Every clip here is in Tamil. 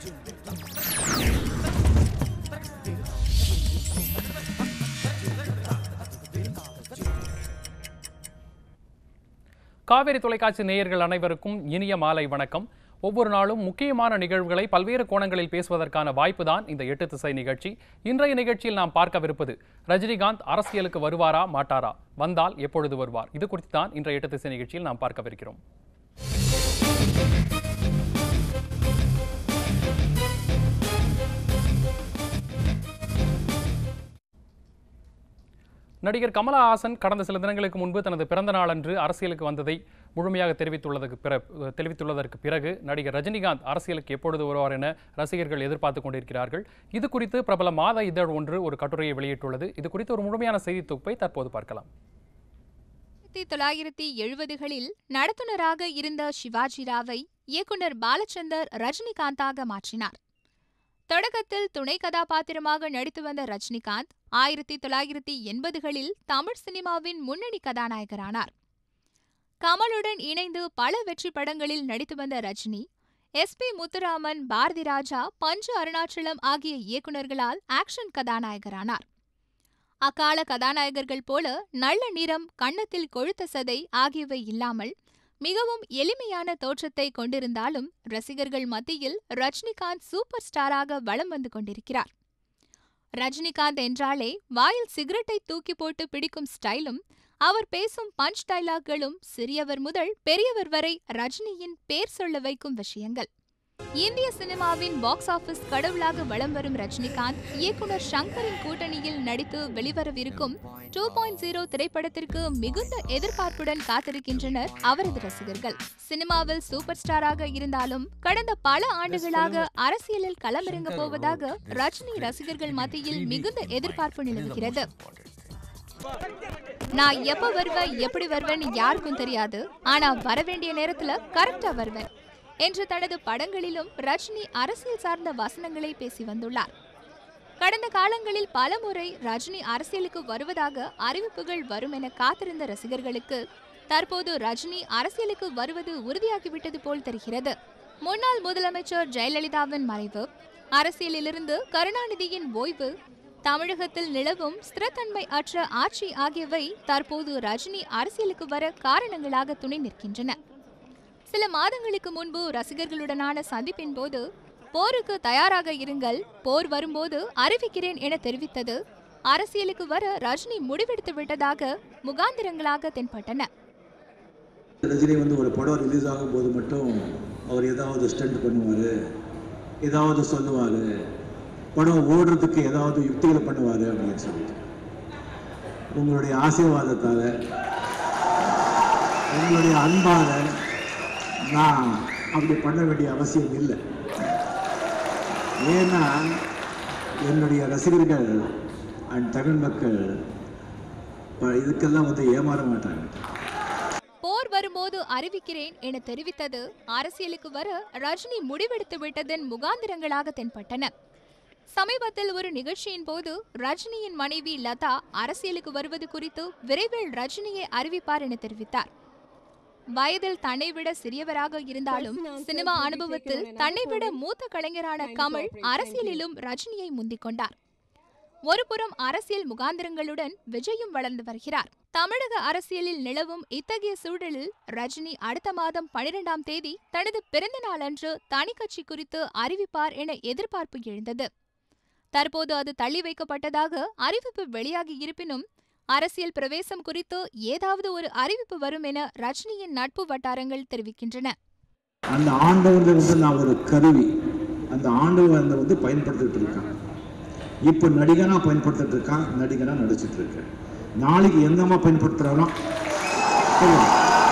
காவேரி தொலைக்காட்சி நேயர்கள் அனைவருக்கும் இனிய மாலை வணக்கம் ஒவ்வொரு நாளும் முக்கியமான நிகழ்வுகளை பல்வேறு கோணங்களில் பேசுவதற்கான வாய்ப்பு தான் இந்த எட்டு திசை நிகழ்ச்சி இன்றைய நிகழ்ச்சியில் நாம் பார்க்கவிருப்பது ரஜினிகாந்த் அரசியலுக்கு வருவாரா மாட்டாரா வந்தால் எப்பொழுது வருவார் இது குறித்து தான் இன்றைய எட்டு திசை நிகழ்ச்சியில் நாம் பார்க்கவிருக்கிறோம் நடிகர் கமலஹாசன் கடந்த சில தினங்களுக்கு முன்பு தனது பிறந்த நாளன்று அரசியலுக்கு வந்ததை முழுமையாக தெரிவித்துள்ளதற்கு பிற தெரிவித்துள்ளதற்கு பிறகு நடிகர் ரஜினிகாந்த் அரசியலுக்கு எப்பொழுது வருவார் என ரசிகர்கள் எதிர்பார்த்து கொண்டிருக்கிறார்கள் இது குறித்து பிரபல மாத இதழ் ஒன்று ஒரு கட்டுரையை வெளியிட்டுள்ளது இது குறித்து ஒரு முழுமையான செய்தி தொகுப்பை தற்போது பார்க்கலாம் ஆயிரத்தி தொள்ளாயிரத்தி எழுபதுகளில் நடத்துனராக இருந்த சிவாஜி ராவை இயக்குனர் பாலச்சந்தர் ரஜினிகாந்தாக மாற்றினார் தொடக்கத்தில் துணை கதாபாத்திரமாக நடித்து வந்த ரஜினிகாந்த் ஆயிரத்தி தொள்ளாயிரத்தி எண்பதுகளில் தமிழ் சினிமாவின் முன்னணி கதாநாயகரானார் கமலுடன் இணைந்து பல வெற்றி படங்களில் நடித்து வந்த ரஜினி எஸ் பி முத்துராமன் பாரதி ராஜா பஞ்சு அருணாச்சலம் ஆகிய இயக்குனர்களால் ஆக்ஷன் கதாநாயகரானார் அக்கால கதாநாயகர்கள் போல நல்ல நிறம் கன்னத்தில் கொழுத்த சதை ஆகியவை இல்லாமல் மிகவும் எளிமையான தோற்றத்தை கொண்டிருந்தாலும் ரசிகர்கள் மத்தியில் ரஜினிகாந்த் சூப்பர் ஸ்டாராக வலம் வந்து கொண்டிருக்கிறார் ரஜினிகாந்த் என்றாலே வாயில் சிகரெட்டை தூக்கி போட்டு பிடிக்கும் ஸ்டைலும் அவர் பேசும் பஞ்ச் டைலாக்களும் சிறியவர் முதல் பெரியவர் வரை ரஜினியின் பேர் சொல்ல வைக்கும் விஷயங்கள் இந்திய சினிமாவின் பாக்ஸ் ஆபீஸ் கடவுளாக வலம் வரும் ரஜினிகாந்த் இயக்குனர் ஷங்கரின் கூட்டணியில் நடித்து வெளிவரவிருக்கும் டூ பாயிண்ட் ஜீரோ திரைப்படத்திற்கு மிகுந்த எதிர்பார்ப்புடன் காத்திருக்கின்றனர் அவரது ரசிகர்கள் சினிமாவில் சூப்பர் ஸ்டாராக இருந்தாலும் கடந்த பல ஆண்டுகளாக அரசியலில் களமிறங்க போவதாக ரஜினி ரசிகர்கள் மத்தியில் மிகுந்த எதிர்பார்ப்பு நிலவுகிறது நான் எப்ப வருவேன் எப்படி வருவேன்னு யாருக்கும் தெரியாது ஆனா வர வேண்டிய நேரத்துல கரெக்டா வருவேன் என்று தனது படங்களிலும் ரஜினி அரசியல் சார்ந்த வசனங்களை பேசி வந்துள்ளார் கடந்த காலங்களில் பலமுறை ரஜினி அரசியலுக்கு வருவதாக அறிவிப்புகள் வரும் என காத்திருந்த ரசிகர்களுக்கு தற்போது ரஜினி அரசியலுக்கு வருவது உறுதியாகிவிட்டது போல் தெரிகிறது முன்னாள் முதலமைச்சர் ஜெயலலிதாவின் மறைவு அரசியலிலிருந்து கருணாநிதியின் ஓய்வு தமிழகத்தில் நிலவும் ஸ்திரத்தன்மை அற்ற ஆட்சி ஆகியவை தற்போது ரஜினி அரசியலுக்கு வர காரணங்களாக துணை நிற்கின்றன சில மாதங்களுக்கு முன்பு ரசிகர்களுடனான சந்திப்பின் போது போருக்கு தயாராக இருங்கள் போர் வரும்போது அறிவிக்கிறேன் என தெரிவித்தது அரசியலுக்கு வர ரஜினி முடிவெடுத்து விட்டதாக முகாந்திரங்களாக தென்பட்டன ரஜினி வந்து ஒரு படம் ரிலீஸ் ஆகும்போது மட்டும் அவர் ஏதாவது ஸ்டண்ட் பண்ணுவார் ஏதாவது சொல்லுவார் படம் ஓடுறதுக்கு ஏதாவது யுக்திகளை பண்ணுவார் அப்படின்னு சொல்லிட்டு உங்களுடைய ஆசீர்வாதத்தால் உங்களுடைய அன்பால நான் அப்படி பண்ண வேண்டிய அவசியம் இல்லை ஏன்னா என்னுடைய ரசிகர்கள் அண்ட் தமிழ் மக்கள் ப- இதுக்கெல்லாம் வந்து ஏமாற மாட்டாங்க போர் வரும்போது அறிவிக்கிறேன் என தெரிவித்தது அரசியலுக்கு வர ரஜினி முடிவெடுத்து விட்டதன் முகாந்திரங்களாக தென்பட்டன சமீபத்தில் ஒரு நிகழ்ச்சியின் போது ரஜினியின் மனைவி லதா அரசியலுக்கு வருவது குறித்து விரைவில் ரஜினியை அறிவிப்பார் என தெரிவித்தார் வயதில் தன்னை விட சிறியவராக இருந்தாலும் சினிமா அனுபவத்தில் தன்னை விட மூத்த கலைஞரான கமல் அரசியலிலும் ரஜினியை முந்திக் கொண்டார் ஒருபுறம் அரசியல் முகாந்திரங்களுடன் விஜயும் வளர்ந்து வருகிறார் தமிழக அரசியலில் நிலவும் இத்தகைய சூழலில் ரஜினி அடுத்த மாதம் பனிரெண்டாம் தேதி தனது பிறந்த நாளன்று தனி கட்சி குறித்து அறிவிப்பார் என எதிர்பார்ப்பு எழுந்தது தற்போது அது தள்ளி வைக்கப்பட்டதாக அறிவிப்பு வெளியாகி இருப்பினும் அரசியல் பிரவேசம் குறித்து ஏதாவது ஒரு அறிவிப்பு வரும் என ரஜினியின் நட்பு வட்டாரங்கள் தெரிவிக்கின்றன அந்த ஆண்டவன் வந்து நான் ஒரு கருவி அந்த ஆண்டவன் வந்து பயன்படுத்திட்டு இருக்கான் இப்போ நடிகனா பயன்படுத்திட்டு இருக்கான் நடிகனா நடிச்சிட்டு இருக்கேன் நாளைக்கு எந்தமா பயன்படுத்துறானோ தெரியும்.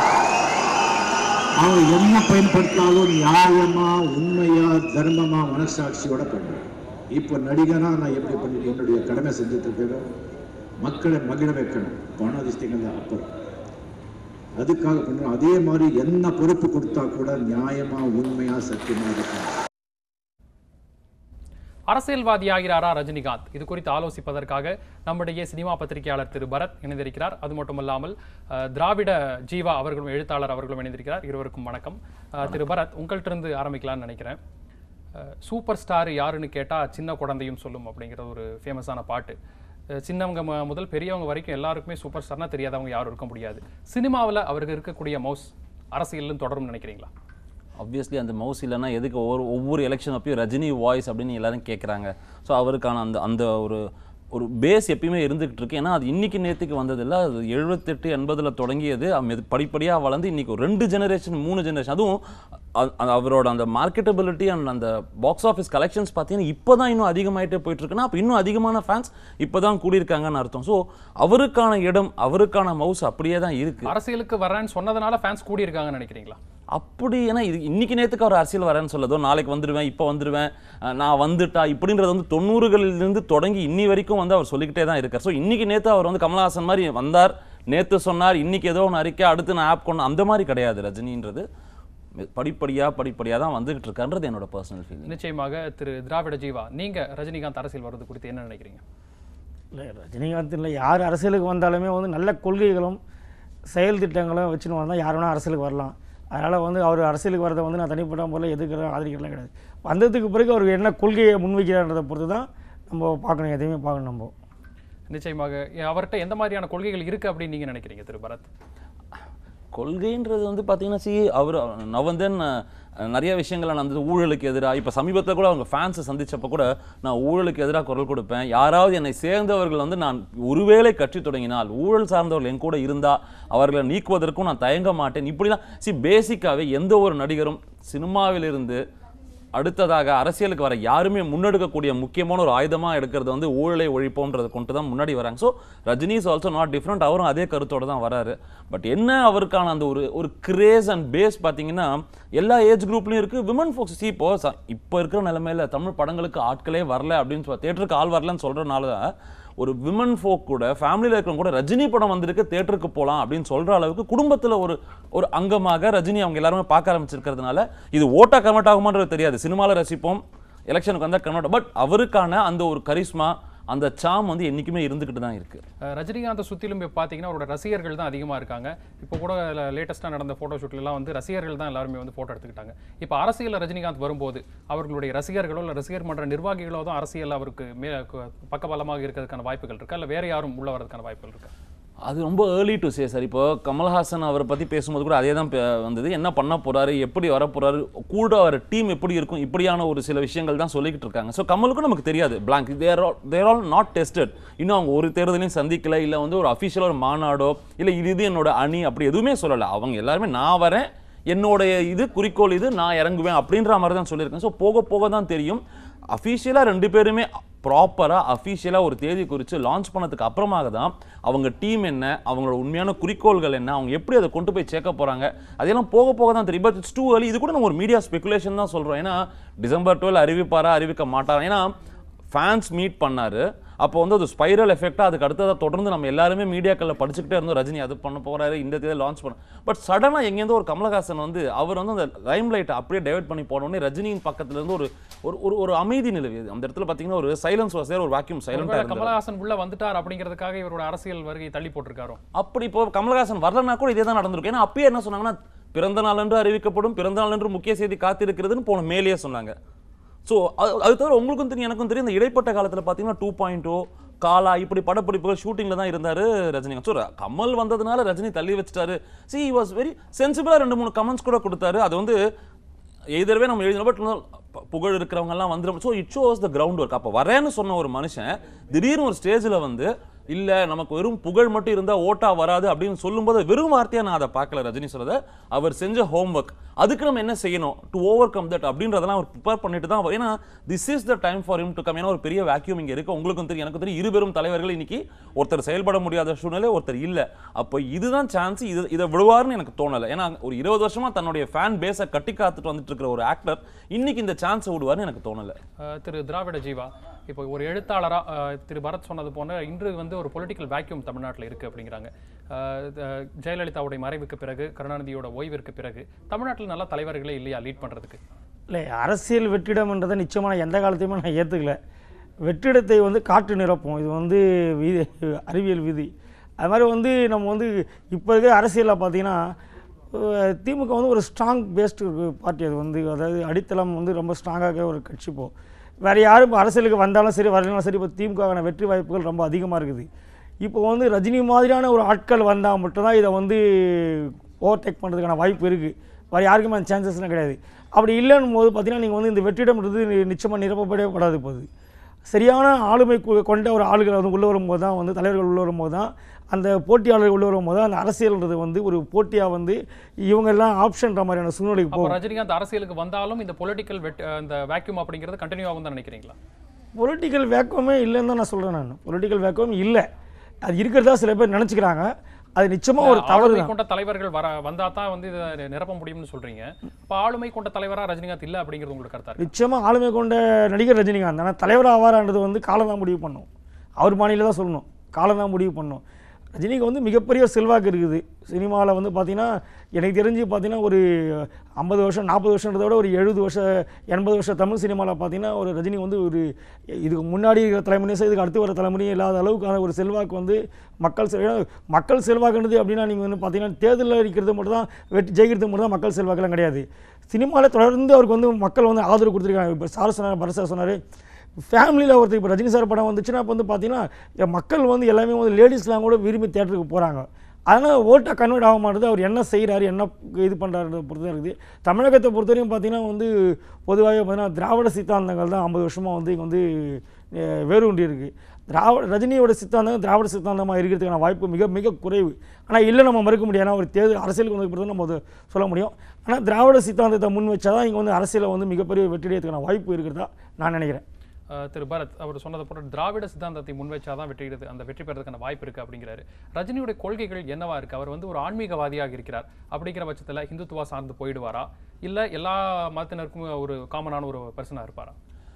அவன் என்ன பயன்படுத்தினாலும் நியாயமா உண்மையா தர்மமா மனசாட்சியோட பண்ணுவேன் இப்போ நடிகனா நான் எப்படி பண்ணி என்னுடைய கடமை செஞ்சுட்டு இருக்கேன் மக்களை மகிழ வைக்கணும் பண அதிர்ஷ்டங்கள் தான் அப்புறம் அதுக்காக பண்றோம் அதே மாதிரி என்ன பொறுப்பு கொடுத்தா கூட நியாயமா உண்மையா சத்தியமா இருக்கணும் அரசியல்வாதியாகிறாரா ரஜினிகாந்த் இது குறித்து ஆலோசிப்பதற்காக நம்முடைய சினிமா பத்திரிகையாளர் திரு பரத் இணைந்திருக்கிறார் அது மட்டுமல்லாமல் அஹ், திராவிட ஜீவா அவர்களும் எழுத்தாளர் அவர்களும் இணைந்திருக்கிறார் இருவருக்கும் வணக்கம் அஹ், திரு பரத் உங்கள்கிட்ட இருந்து ஆரம்பிக்கலாம்னு நினைக்கிறேன் அஹ், சூப்பர் ஸ்டார் யாருன்னு கேட்டால் சின்ன குழந்தையும் சொல்லும் அப்படிங்கிற ஒரு ஃபேமஸான பாட்டு அஹ், சின்னவங்க ம- முதல் பெரியவங்க வரைக்கும் எல்லாருக்குமே சூப்பர் ஸ்டார்னா தெரியாதவங்க யாரும் இருக்க முடியாது சினிமாவில் அவருக்கு இருக்கக்கூடிய மவுஸ் அரசியலும் தொடரும்னு நினைக்கிறீங்களா ஆப்வியஸ்லி அந்த மவுஸ் இல்லைன்னா எதுக்கு ஒவ்வொரு ஒவ்வொரு எலெக்ஷன் அப்பயும் ரஜினி வாய்ஸ் அப்படின்னு எல்லாரும் கேட்குறாங்க ஸோ அவருக்கான அந்த அந்த ஒரு ஒரு பேஸ் எப்பயுமே இருந்துகிட்டு இருக்கு ஏன்னா அது இன்னைக்கு நேற்றுக்கு வந்ததில்ல அது எழுபத்தெட்டு எண்பதில் தொடங்கியது அது படிப்படியாக வளர்ந்து இன்னைக்கு ஒரு ரெண்டு ஜெனரேஷன் மூணு ஜெனரேஷன் அதுவும் அ- அ- அவரோட அந்த மார்க்கெட்டபிலிட்டி அண்ட் அந்த பாக்ஸ் ஆஃபீஸ் கலெக்ஷன்ஸ் பார்த்தீங்கன்னா இப்போ தான் இன்னும் அதிகமாயிட்டே போயிட்டு இருக்குன்னா அப்போ இன்னும் அதிகமான ஃபேன்ஸ் இப்போ தான் கூடியிருக்காங்கன்னு அர்த்தம் ஸோ அவருக்கான இடம் அவருக்கான மவுஸ் அப்படியே தான் இருக்கு அரசியலுக்கு வரேன்னு சொன்னதுனால ஃபேன்ஸ் கூடி இருக்காங்கன்னு நினைக்கிறீங்களா அப்படி ஏன்னா இது இன்னைக்கு நேத்துக்கு அவர் அரசியல் வரேன்னு சொல்லதோ நாளைக்கு வந்துடுவேன் இப்போ வந்துடுவேன் அஹ் நான் வந்துட்டா இப்படின்றது வந்து தொண்ணூறுகளிலிருந்து தொடங்கி இன்னி வரைக்கும் வந்து அவர் சொல்லிக்கிட்டே தான் இருக்கார் ஸோ இன்னைக்கு நேத்து அவர் வந்து கமலஹாசன் மாதிரி வந்தார் நேத்து சொன்னார் இன்னைக்கு ஏதோ ஒன்று அறிக்கை அடுத்து நான் ஆப் கொண்டு அந்த மாதிரி கிடையாது ரஜினின்றது படிப்படியா படிப்படியா தான் வந்துகிட்டு இருக்கான்றது என்னோட பர்சனல் ஃபீலிங் நிச்சயமாக திரு திராவிட ஜீவா நீங்க ரஜினிகாந்த் அரசியல் வர்றது குறித்து என்ன நினைக்கிறீங்க இல்லை ரஜினிகாந்த் இல்லை யார் அரசியலுக்கு வந்தாலுமே வந்து நல்ல கொள்கைகளும் செயல் திட்டங்களும் வச்சுன்னு வந்தால் யார் வேணால் அரசியலுக்கு வரலாம் அதனால் வந்து அவர் அரசியலுக்கு வரதை வந்து நான் தனிப்பட்ட முறையில் எதுக்கிறேன் ஆதரிக்கிறலாம் கிடையாது வந்ததுக்கு பிறகு அவர் என்ன கொள்கையை முன்வைக்கிறான்றதை பொறுத்து தான் நம்ம பார்க்கணும் எதையுமே பார்க்கணும் நம்ம நிச்சயமாக அவர்கிட்ட எந்த மாதிரியான கொள்கைகள் இருக்கு அப்படின்னு நீங்க நினைக்கிறீங்க திரு பரத் கொள்கைன்றது வந்து பார்த்தீங்கன்னா சி அவர் நவந்தன் நிறைய விஷயங்கள் நான் அந்த ஊழலுக்கு எதிராக இப்போ சமீபத்தில் கூட அவங்க ஃபேன்ஸை சந்திச்சப்ப கூட நான் ஊழலுக்கு எதிராக குரல் கொடுப்பேன் யாராவது என்னை சேர்ந்தவர்கள் வந்து நான் ஒருவேளை கட்சி தொடங்கினால் ஊழல் சார்ந்தவர்கள் என் கூட இருந்தால் அவர்களை நீக்குவதற்கும் நான் தயங்க மாட்டேன் இப்படிலாம் சி பேசிக்காகவே எந்த ஒரு நடிகரும் சினிமாவிலிருந்து அடுத்ததாக அரசியலுக்கு வர யாருமே முன்னெடுக்கக்கூடிய முக்கியமான ஒரு ஆயுதமாக எடுக்கிறது வந்து ஊழலை ஒழிப்போன்றதை கொண்டு தான் முன்னாடி வராங்க so Rajini is also not different அவரும் அதே கருத்தோட தான் வராரு பட் என்ன அவருக்கான அந்த ஒரு ஒரு கிரேஸ் அண்ட் பேஸ் பார்த்தீங்கன்னா எல்லா ஏஜ் குரூப்லையும் இருக்குது விமன் ஃபோக்ஸ் சி இப்போ ச- இப்போ இருக்கிற நிலைமையில தமிழ் படங்களுக்கு ஆட்களே வரல அப்படின்னு சொல்ல தேட்டருக்கு ஆள் வரலன்னு சொல்கிறனால தான் ஒரு விமன் ஃபோக் கூட ஃபேமிலியில் இருக்கிறவங்க கூட ரஜினி படம் வந்திருக்கு தேட்டருக்கு போகலாம் அப்படின்னு சொல்கிற அளவுக்கு குடும்பத்தில் ஒரு ஒரு அங்கமாக ரஜினி அவங்க எல்லாருமே பார்க்க ஆரம்பிச்சிருக்கிறதுனால இது ஓட்டா கன்வெர்ட் ஆகுமான்றது தெரியாது சினிமாவில் ரசிப்போம் எலெக்ஷனுக்கு வந்தால் கன்வெர்ட் பட் அவருக்கான அந்த ஒரு கரிஸ்மா அந்த சாம் வந்து என்றைக்குமே இருந்துக்கிட்டு தான் இருக்குது அஹ் ரஜினிகாந்தை சுற்றிலும் இப்போ பார்த்தீங்கன்னா அவரோட ரசிகர்கள் தான் அதிகமாக இருக்காங்க இப்போ கூட லேட்டஸ்ட்டாக நடந்த ஃபோட்டோ ஷூட்லாம் வந்து ரசிகர்கள் தான் எல்லாருமே வந்து ஃபோட்டோ எடுத்துக்கிட்டாங்க இப்போ அரசியலில் ரஜினிகாந்த் வரும்போது அவர்களுடைய ரசிகர்களோ இல்லை ரசிகர் மன்ற நிர்வாகிகளோ தான் அரசியல் அவருக்கு மே கு- பக்கபலமாக இருக்கிறதுக்கான வாய்ப்புகள் இருக்கா இல்லை வேற யாரும் உள்ள வரதுக்கான வாய்ப்புகள் இருக்கா அது ரொம்ப ஏர்லி டு சே சார் இப்போ கமல்ஹாசன் அவரை பற்றி பேசும்போது கூட அதே தான் பே- வந்தது என்ன பண்ண போறாரு எப்படி வர போறாரு கூட அவர் டீம் எப்படி இருக்கும் இப்படியான ஒரு சில விஷயங்கள் தான் சொல்லிக்கிட்டு இருக்காங்க ஸோ கமலுக்கும் நமக்கு தெரியாது blank they're all they're all not tested இன்னும் அவங்க ஒரு தேர்தலையும் சந்திக்கல இல்லை வந்து ஒரு அஃபிஷியலாக ஒரு மாநாடோ இல்லை இது இது என்னோட அணி அப்படி எதுவுமே சொல்லலை அவங்க எல்லாருமே நான் வரேன் என்னோடைய இது குறிக்கோள் இது நான் இறங்குவேன் அப்படின்ற மாதிரி தான் சொல்லியிருக்கேன் ஸோ போக போக தான் தெரியும் அஃபீஷியலாக ரெண்டு பேருமே ப்ராப்பராக அஃபீஷியலாக ஒரு தேதி குறித்து லான்ச் பண்ணதுக்கு அப்புறமாக தான் அவங்க டீம் என்ன அவங்களோட உண்மையான குறிக்கோள்கள் என்ன அவங்க எப்படி அதை கொண்டு போய் சேர்க்க போகிறாங்க அதெல்லாம் போக போக தான் தெரியும் பட் இட்ஸ் டூ early இது கூட நம்ம ஒரு மீடியா ஸ்பெகுலேஷன் தான் சொல்கிறோம் ஏன்னா டிசம்பர் டுவெல் அறிவிப்பாரா அறிவிக்க மாட்டாரா ஏன்னா ஃபேன்ஸ் மீட் பண்ணாரு அப்போ வந்து அது ஸ்பைரல் எஃபெக்டாக அதுக்கு அடுத்ததாக தொடர்ந்து நம்ம எல்லாருமே மீடியாக்களில் படிச்சுக்கிட்டே இருந்தோம் ரஜினி அது பண்ண போறாரு இந்த தேதி லான்ச் பண்ண பட் சடனாக எங்கேருந்தோ ஒரு கமலஹாசன் வந்து அவர் வந்து அந்த லைம் லைட்டை அப்படியே டைவர்ட் பண்ணி போனோடனே ரஜினியின் பக்கத்துல இருந்து ஒரு ஒரு ஒரு ஒரு அமைதி நிலவியது அந்த இடத்துல பார்த்தீங்கன்னா ஒரு சைலன்ஸ் வாஸ் ஒரு வாக்யூம் ஒருவேளை சைலண்டாக இருந்தது கமலஹாசன் உள்ள வந்துட்டார் அப்படிங்கிறதுக்காக இவரோட அரசியல் வருகையை தள்ளி போட்டிருக்காரோ அப்படி இப்போ கமலஹாசன் வரலனா கூட இதே தான் நடந்திருக்கும் ஏன்னா அப்பயே என்ன சொன்னாங்கன்னா பிறந்த நாள் என்று அறிவிக்கப்படும் பிறந்த நாள் என்று முக்கிய செய்தி காத்திருக்கிறதுன்னு போன மேலேயே சொன்னாங்க ஸோ அது அது தவிர உங்களுக்கும் தெரியும் எனக்கும் தெரியும் இந்த இடைப்பட்ட காலத்தில் பார்த்தீங்கன்னா டூ பாயிண்ட் காலா இப்படி படப்பிடிப்புகள் ஷூட்டிங்கில் தான் இருந்தார் ரஜினிகாந்த் ஸோ கமல் வந்ததுனால ரஜினி தள்ளி வச்சிட்டாரு சி வாஸ் வெரி சென்சிபிளாக ரெண்டு மூணு கமெண்ட்ஸ் கூட கொடுத்தாரு அது வந்து எதிரவே நம்ம எழுதின பட் புகழ் இருக்கிறவங்க எல்லாம் வந்துடும் so it shows the ground work அப்போ வரேன்னு சொன்ன ஒரு மனுஷன் திடீர்னு ஒரு ஸ்டேஜில் வந்து இல்ல நமக்கு வெறும் புகழ் மட்டும் இருந்தா ஓட்டா வராது அப்படின்னு சொல்லும்போது வெறும் வார்த்தையா நான் அதை பார்க்கல ரஜினி சொல்றத அவர் செஞ்ச ஹோம்ஒர்க் அதுக்கு நம்ம என்ன செய்யணும் டு ஓவர் கம் தட் அப்படின்றதெல்லாம் அவர் ப்ரிப்பேர் பண்ணிட்டு தான் அவர்- ஏன்னா this is the time for him to come ஏன்னா ஒரு பெரிய வேக்யூம் இங்க இருக்கு உங்களுக்கும் தெரியும் எனக்கும் தெரியும் இருபெரும் தலைவர்கள் இன்னைக்கு ஒருத்தர் செயல்பட முடியாத சூழ்நிலை ஒருத்தர் இல்ல அப்போ இதுதான் சான்ஸ் இது இதை விடுவார்னு எனக்கு தோணலை ஏன்னா ஒரு இருபது வருஷமா தன்னுடைய ஃபேன் பேஸை கட்டி காத்துட்டு வந்துட்டு இருக்கிற ஒரு ஆக்டர் இன்னைக்கு இந்த சான்ஸை விடுவார்னு எனக்கு தோணலை அஹ் திரு திராவிட ஜீவா இப்போ ஒரு எழுத்தாளரா அஹ், திரு பரத் சொன்னது போன இன்று வந்து ஒரு பொலிட்டிக்கல் வேக்யூம் தமிழ்நாட்டில் இருக்கு அப்படிங்கிறாங்க அஹ், அஹ், ஜெயலலிதாவுடைய மறைவுக்கு பிறகு கருணாநிதியோட ஓய்விற்கு பிறகு தமிழ்நாட்டில் நல்ல தலைவர்களே இல்லையா லீட் பண்றதுக்கு இல்லை அரசியல் வெற்றிடம்ன்றதை நிச்சயமாக நான் எந்த காலத்தையுமே நான் ஏற்றுக்கல வெற்றிடத்தை வந்து காற்று நிரப்பும் இது வந்து விதி அறிவியல் விதி அது மாதிரி வந்து நம்ம வந்து இப்போ இருக்கிற அரசியலில் பார்த்தீங்கன்னா அஹ், திமுக வந்து ஒரு ஸ்ட்ராங் பேஸ்டு பார்ட்டி அது வந்து அதாவது அடித்தளம் வந்து ரொம்ப ஸ்ட்ராங்காக ஒரு கட்சி இப்போ வேறு யாரும் இப்போ அரசியலுக்கு வந்தாலும் சரி வரலாம் சரி இப்போ திமுகவான வெற்றி வாய்ப்புகள் ரொம்ப அதிகமாக இருக்குது இப்போ வந்து ரஜினி மாதிரியான ஒரு ஆட்கள் வந்தால் மட்டும்தான் இதை வந்து ஓவர்டேக் பண்ணுறதுக்கான வாய்ப்பு இருக்குது வேறு யாருக்குமே அந்த சான்சஸ்லாம் கிடையாது அப்படி இல்லைன்னும் போது பார்த்தீங்கன்னா நீங்கள் வந்து இந்த வெற்றிடம்ன்றது நிச்சயமாக நிரப்பப்படவே படாது போகுது சரியான ஆளுமை கு- கொண்ட ஒரு ஆளுகள் வந்து உள்ளே வரும்போது தான் வந்து தலைவர்கள் உள்ளே வரும்போது தான் அந்த போட்டியாளர்கள் உள்ளே வரும்போது தான் அந்த அரசியல்ன்றது வந்து ஒரு போட்டியாக வந்து இவங்க எல்லாம் ஆப்ஷன்ற மாதிரியான சூழ்நிலைக்கு அப்போ போகும் ரஜினிகாந்த் அரசியலுக்கு வந்தாலும் இந்த பொலிட்டிக்கல் வெட் இந்த வேக்யூம் அப்படிங்கிறது கண்டினியூ ஆகும் தான் நினைக்கிறீங்களா பொலிட்டிக்கல் வேக்குவமே இல்லைன்னு தான் நான் சொல்கிறேன் நான் பொலிட்டிக்கல் வேக்குவம் இல்லை அது இருக்கிறதா சில பேர் நினச்சிக்கிறாங்க அது நிச்சயமாக ஒரு தவறு ஆளுமை தான் கொண்ட தலைவர்கள் வர வந்தா தான் வந்து இதை நிரப்ப முடியும்னு சொல்றீங்க அப்ப ஆளுமை கொண்ட தலைவரா ரஜினிகாந்த் இல்ல அப்படிங்கிறது உங்களுக்கு கருத்தா இருக்கு நிச்சயமாக ஆளுமை கொண்ட நடிகர் ரஜினிகாந்த் ஆனால் தலைவர் ஆவாரான்றது வந்து காலம் தான் முடிவு பண்ணும் அவர் மாநில தான் சொல்லணும் காலம் தான் முடிவு பண்ணும் ரஜினிக்கு வந்து மிகப்பெரிய செல்வாக்கு இருக்குது சினிமாவில் வந்து பார்த்தீங்கன்னா எனக்கு தெரிஞ்சு பார்த்தீங்கன்னா ஒரு ஐம்பது வருஷம் நாற்பது வருஷன்றத விட ஒரு எழுபது வருஷம் எண்பது வருஷம் தமிழ் சினிமாவில் பார்த்தீங்கன்னா ஒரு ரஜினி வந்து ஒரு இதுக்கு முன்னாடி இருக்கிற தலைமுறையும் சரி இதுக்கு அடுத்து வர தலைமுறையும் இல்லாத அளவுக்கான ஒரு செல்வாக்கு வந்து மக்கள் செல் ஏன்னா மக்கள் செல்வாக்குன்றது அப்படின்னா நீங்கள் வந்து பார்த்தீங்கன்னா தேர்தலில் இருக்கிறது மட்டும் தான் வெற்றி ஜெயிக்கிறது மட்டும் தான் மக்கள் செல்வாக்கெல்லாம் கிடையாது சினிமாவில் தொடர்ந்து அவருக்கு வந்து மக்கள் வந்து ஆதரவு கொடுத்துருக்காங்க இப்போ சார் சொன்னார் பரத் சார் சொன்னார் ஃபேமிலியில் ஒருத்தர் இப்போ ரஜினி சார் படம் வந்துச்சுன்னா இப்போ வந்து பார்த்தீங்கன்னா இங்க மக்கள் வந்து எல்லாமே வந்து லேடிஸ்லாம் கூட விரும்பி தேட்டருக்கு போகிறாங்க அதனால் ஓட்டாக கன்வெர்ட் ஆக மாட்டேது அவர் என்ன செய்கிறாரு என்ன இது பண்ணுறாருன்றத பொறுத்து தான் இருக்குது தமிழகத்தை பொறுத்தவரையும் பார்த்தீங்கன்னா வந்து பொதுவாகவே பார்த்தீங்கன்னா திராவிட சித்தாந்தங்கள் தான் ஐம்பது வருஷமாக வந்து இங்கே வந்து அஹ், வேரூன்றி இருக்குது திராவிட ரஜினியோட சித்தாந்தம் திராவிட சித்தாந்தமாக இருக்கிறதுக்கான வாய்ப்பு மிக மிக குறைவு ஆனால் இல்லை நம்ம மறுக்க முடியாது ஏன்னா ஒரு தேர்தல் அரசியலுக்கு வந்து பிறகு நம்ம அதை சொல்ல முடியும் ஆனால் திராவிட சித்தாந்தத்தை முன் வச்சா தான் இங்கே வந்து அரசியலில் வந்து மிகப்பெரிய வெற்றியடைறதுக்கான வாய்ப்பு இருக்கிறதா நான் நினைக்கிறேன் அஹ் திரு பரத் அவர் சொன்னதை போல திராவிட சித்தாந்தத்தை முன்வைச்சாதான் வெற்றிடுது அந்த வெற்றி பெறதுக்கான வாய்ப்பு இருக்கு அப்படிங்கிறாரு ரஜினியுடைய கொள்கைகள் என்னவா இருக்கு அவர் வந்து ஒரு ஆன்மீகவாதியாக இருக்கிறார் அப்படிங்கிற பட்சத்துல ஹிந்துத்துவா சார்ந்து போயிடுவாரா இல்ல எல்லா மதத்தினருக்கும் ஒரு காமனான ஒரு பர்சனா இருப்பாரா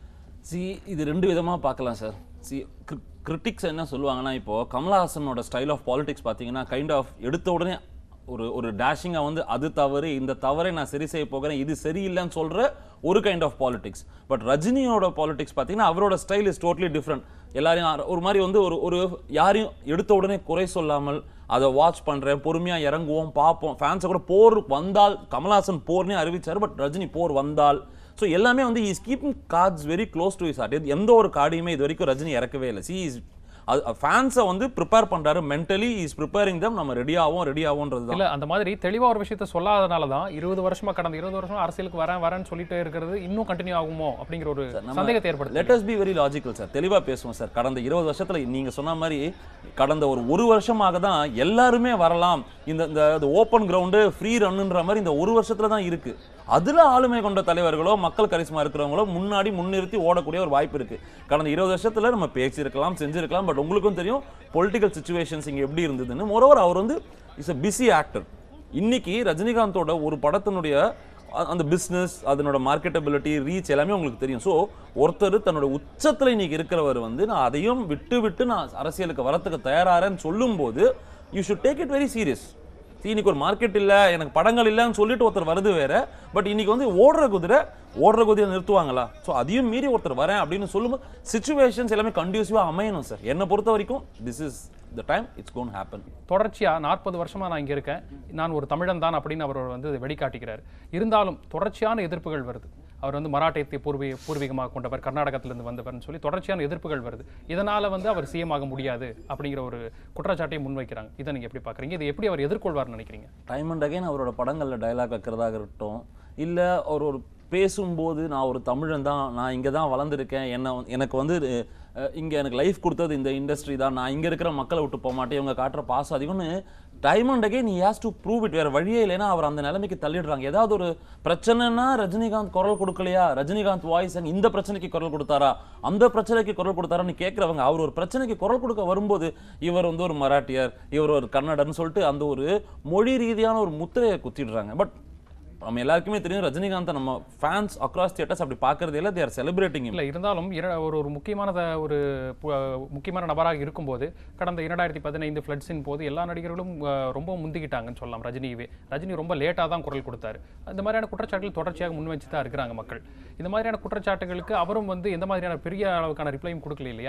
சி இது ரெண்டு விதமாக பார்க்கலாம் சார் சி கிரிட்டிக்ஸ் என்ன சொல்லுவாங்கன்னா இப்போ கமலஹாசனோட ஸ்டைல் ஆஃப் பாலிடிக்ஸ் பார்த்தீங்கன்னா கைண்ட் ஆஃப் எடுத்த உடனே ஒரு ஒரு டேஷிங்காக வந்து அது தவறு இந்த தவறை நான் சரி செய்ய போகிறேன் இது சரியில்லைன்னு சொல்கிற ஒரு கைண்ட் ஆஃப் பாலிடிக்ஸ் பட் ரஜினியோட பாலிடிக்ஸ் பார்த்தீங்கன்னா அவரோட ஸ்டைல் இஸ் டோட்டலி டிஃப்ரெண்ட் எல்லாரையும் அர- ஒரு மாதிரி வந்து ஒரு ஒரு யாரையும் எடுத்த உடனே குறை சொல்லாமல் அதை வாட்ச் பண்ணுறேன் பொறுமையாக இறங்குவோம் பார்ப்போம் ஃபேன்ஸை கூட போர் வந்தால் கமலஹாசன் போர்னே அறிவிச்சார் பட் ரஜினி போர் வந்தால் ஸோ எல்லாமே வந்து is keeping cards very close to is hard எந்த ஒரு கார்டையுமே இது வரைக்கும் ரஜினி இறக்கவே இல்லை சி இஸ் அது ஃபேன்ஸை வந்து ப்ரிப்பேர் பண்றாரு மென்டலி இஸ் ப்ரிப்பேரிங் தம் நம்ம ரெடி ஆகும் ரெடி ஆகும்ன்றது தான் இல்ல அந்த மாதிரி தெளிவா ஒரு விஷயத்த சொல்லாதனால தான் இருபது வருஷமா கடந்த இருபது வருஷமா அரசியலுக்கு வரேன் வரேன்னு சொல்லிட்டே இருக்கிறது இன்னும் கண்டினியூ ஆகுமோ அப்படிங்கிற ஒரு சந்தேகத்தை ஏற்படுத்து let us be very logical sir தெளிவா பேசுவோம் சார் கடந்த இருபது வருஷத்துல நீங்க சொன்ன மாதிரி கடந்த ஒரு ஒரு வருஷமாக தான் எல்லாருமே வரலாம் இந்த இந்த ஓப்பன் கிரவுண்டு ஃப்ரீ ரன்னுன்ற மாதிரி இந்த ஒரு வருஷத்துல தான் இருக்கு அதுல ஆளுமை கொண்ட தலைவர்களோ மக்கள் கரிசமா இருக்கிறவங்களோ முன்னாடி முன்னிறுத்தி ஓடக்கூடிய ஒரு வாய்ப்பு இருக்கு கடந்த இருபது வருஷத்துல நம்ம பேசியிருக்கலாம் செஞ்சிருக்கலாம் பட் உங்களுக்கும் தெரியும் பொலிட்டிக்கல் சுச்சுவேஷன்ஸ் இங்க எப்படி இருந்ததுன்னு மோரோவர் அவர் வந்து இஸ் a பிஸி ஆக்டர் இன்னைக்கு ரஜினிகாந்தோட ஒரு படத்தினுடைய அ- அந்த பிஸ்னஸ் அதனோட மார்க்கெட்டபிலிட்டி ரீச் எல்லாமே உங்களுக்கு தெரியும் ஸோ ஒருத்தர் தன்னோட உச்சத்தில் இன்னைக்கு இருக்கிறவர் வந்து நான் அதையும் விட்டு விட்டு நான் அரசியலுக்கு வரத்துக்கு தயாராறேன்னு சொல்லும்போது you should take it very serious இன்னைக்கு ஒரு மார்க்கெட் இல்லை எனக்கு படங்கள் இல்லைன்னு சொல்லிட்டு ஒருத்தர் வருது வேற பட் இன்னைக்கு வந்து ஓடுற குதிரை ஓடுற குதிரை நிறுத்துவாங்களா ஸோ அதையும் மீறி ஒருத்தர் வரேன் அப்படின்னு சொல்லும்போது சுச்சுவேஷன்ஸ் எல்லாமே கண்டியூசிவாக அமையணும் சார் என்னை பொறுத்த வரைக்கும் this is the time it's gonna happen தொடர்ச்சியா நாற்பது வருஷமா நான் இங்க இருக்கேன் நான் ஒரு தமிழன் தான் அப்படின்னு அவர் வந்து வெளிக்காட்டிக்கிறார் இருந்தாலும் தொடர்ச்சியான எதிர்ப்புகள் வருது அவர் வந்து மராட்டியத்தை பூர்வீ பூர்வீகமாக கொண்டவர் கர்நாடகத்திலிருந்து வந்தவர்னு சொல்லி தொடர்ச்சியான எதிர்ப்புகள் வருது இதனால வந்து அவர் சிஎம் ஆக முடியாது அப்படிங்கிற ஒரு குற்றச்சாட்டையை முன்வைக்கிறாங்க இதை நீங்க எப்படி பாக்குறீங்க இதை எப்படி அவர் எதிர்கொள்வார்னு நினைக்கிறீங்க டைம் அண்ட் அகைன் அவரோட படங்களில் டயலாக் வைக்கிறதாக இருக்கட்டும் இல்லை அவர் ஒரு பேசும்போது நான் ஒரு தமிழன் தான் நான் இங்கே தான் வளர்ந்துருக்கேன் என்ன வந்து- எனக்கு வந்து இங்கே எனக்கு லைஃப் கொடுத்தது இந்த இண்டஸ்ட்ரி தான் நான் இங்கே இருக்கிற மக்களை விட்டு போக மாட்டேன் இவங்க காட்டுற பாசம் அதிகம்னு டைம் அண்ட் அகைன் நீ ஹேஸ் டு ப்ரூவ் இட் வேறு வழியே இல்லைன்னா அவர் அந்த நிலைமைக்கு தள்ளிடுறாங்க ஏதாவது ஒரு பிரச்சனைனா ரஜினிகாந்த் குரல் கொடுக்கலையா ரஜினிகாந்த் வாய்ஸ் இந்த பிரச்சனைக்கு குரல் கொடுத்தாரா அந்த பிரச்சனைக்கு குரல் கொடுத்தாரான்னு கேட்குறவங்க அவர் ஒரு பிரச்சனைக்கு குரல் கொடுக்க வரும்போது இவர் வந்து ஒரு மராட்டியர் இவர் ஒரு கன்னடன்னு சொல்லிட்டு அந்த ஒரு மொழி ரீதியான ஒரு முத்திரையை குத்திடுறாங்க பட் நம்ம எல்லாருக்குமே தெரியும் ரஜினிகாந்தை நம்ம ஃபேன்ஸ் அக்ராஸ் தியேட்டர்ஸ் அப்படி பார்க்கறதே இல்லை தேர் செலிப்ரேட்டிங் இல்ல இருந்தாலும் இர- ஒரு ஒரு முக்கியமான த- ஒரு பு- முக்கியமான நபராக இருக்கும்போது கடந்த இரண்டாயிரத்தி பதினைந்து ஃப்ளட்ஸின் போது எல்லா நடிகர்களும் அஹ், ரொம்ப முந்திக்கிட்டாங்கன்னு சொல்லலாம் ரஜினியவே ரஜினி ரொம்ப லேட்டாக தான் குரல் கொடுத்தாரு இந்த மாதிரியான குற்றச்சாட்டுகள் தொடர்ச்சியாக முன் வச்சு தான் இருக்கிறாங்க மக்கள் இந்த மாதிரியான குற்றச்சாட்டுகளுக்கு அவரும் வந்து எந்த மாதிரியான பெரிய அளவுக்கான ரிப்ளையும் கொடுக்கல இல்லையா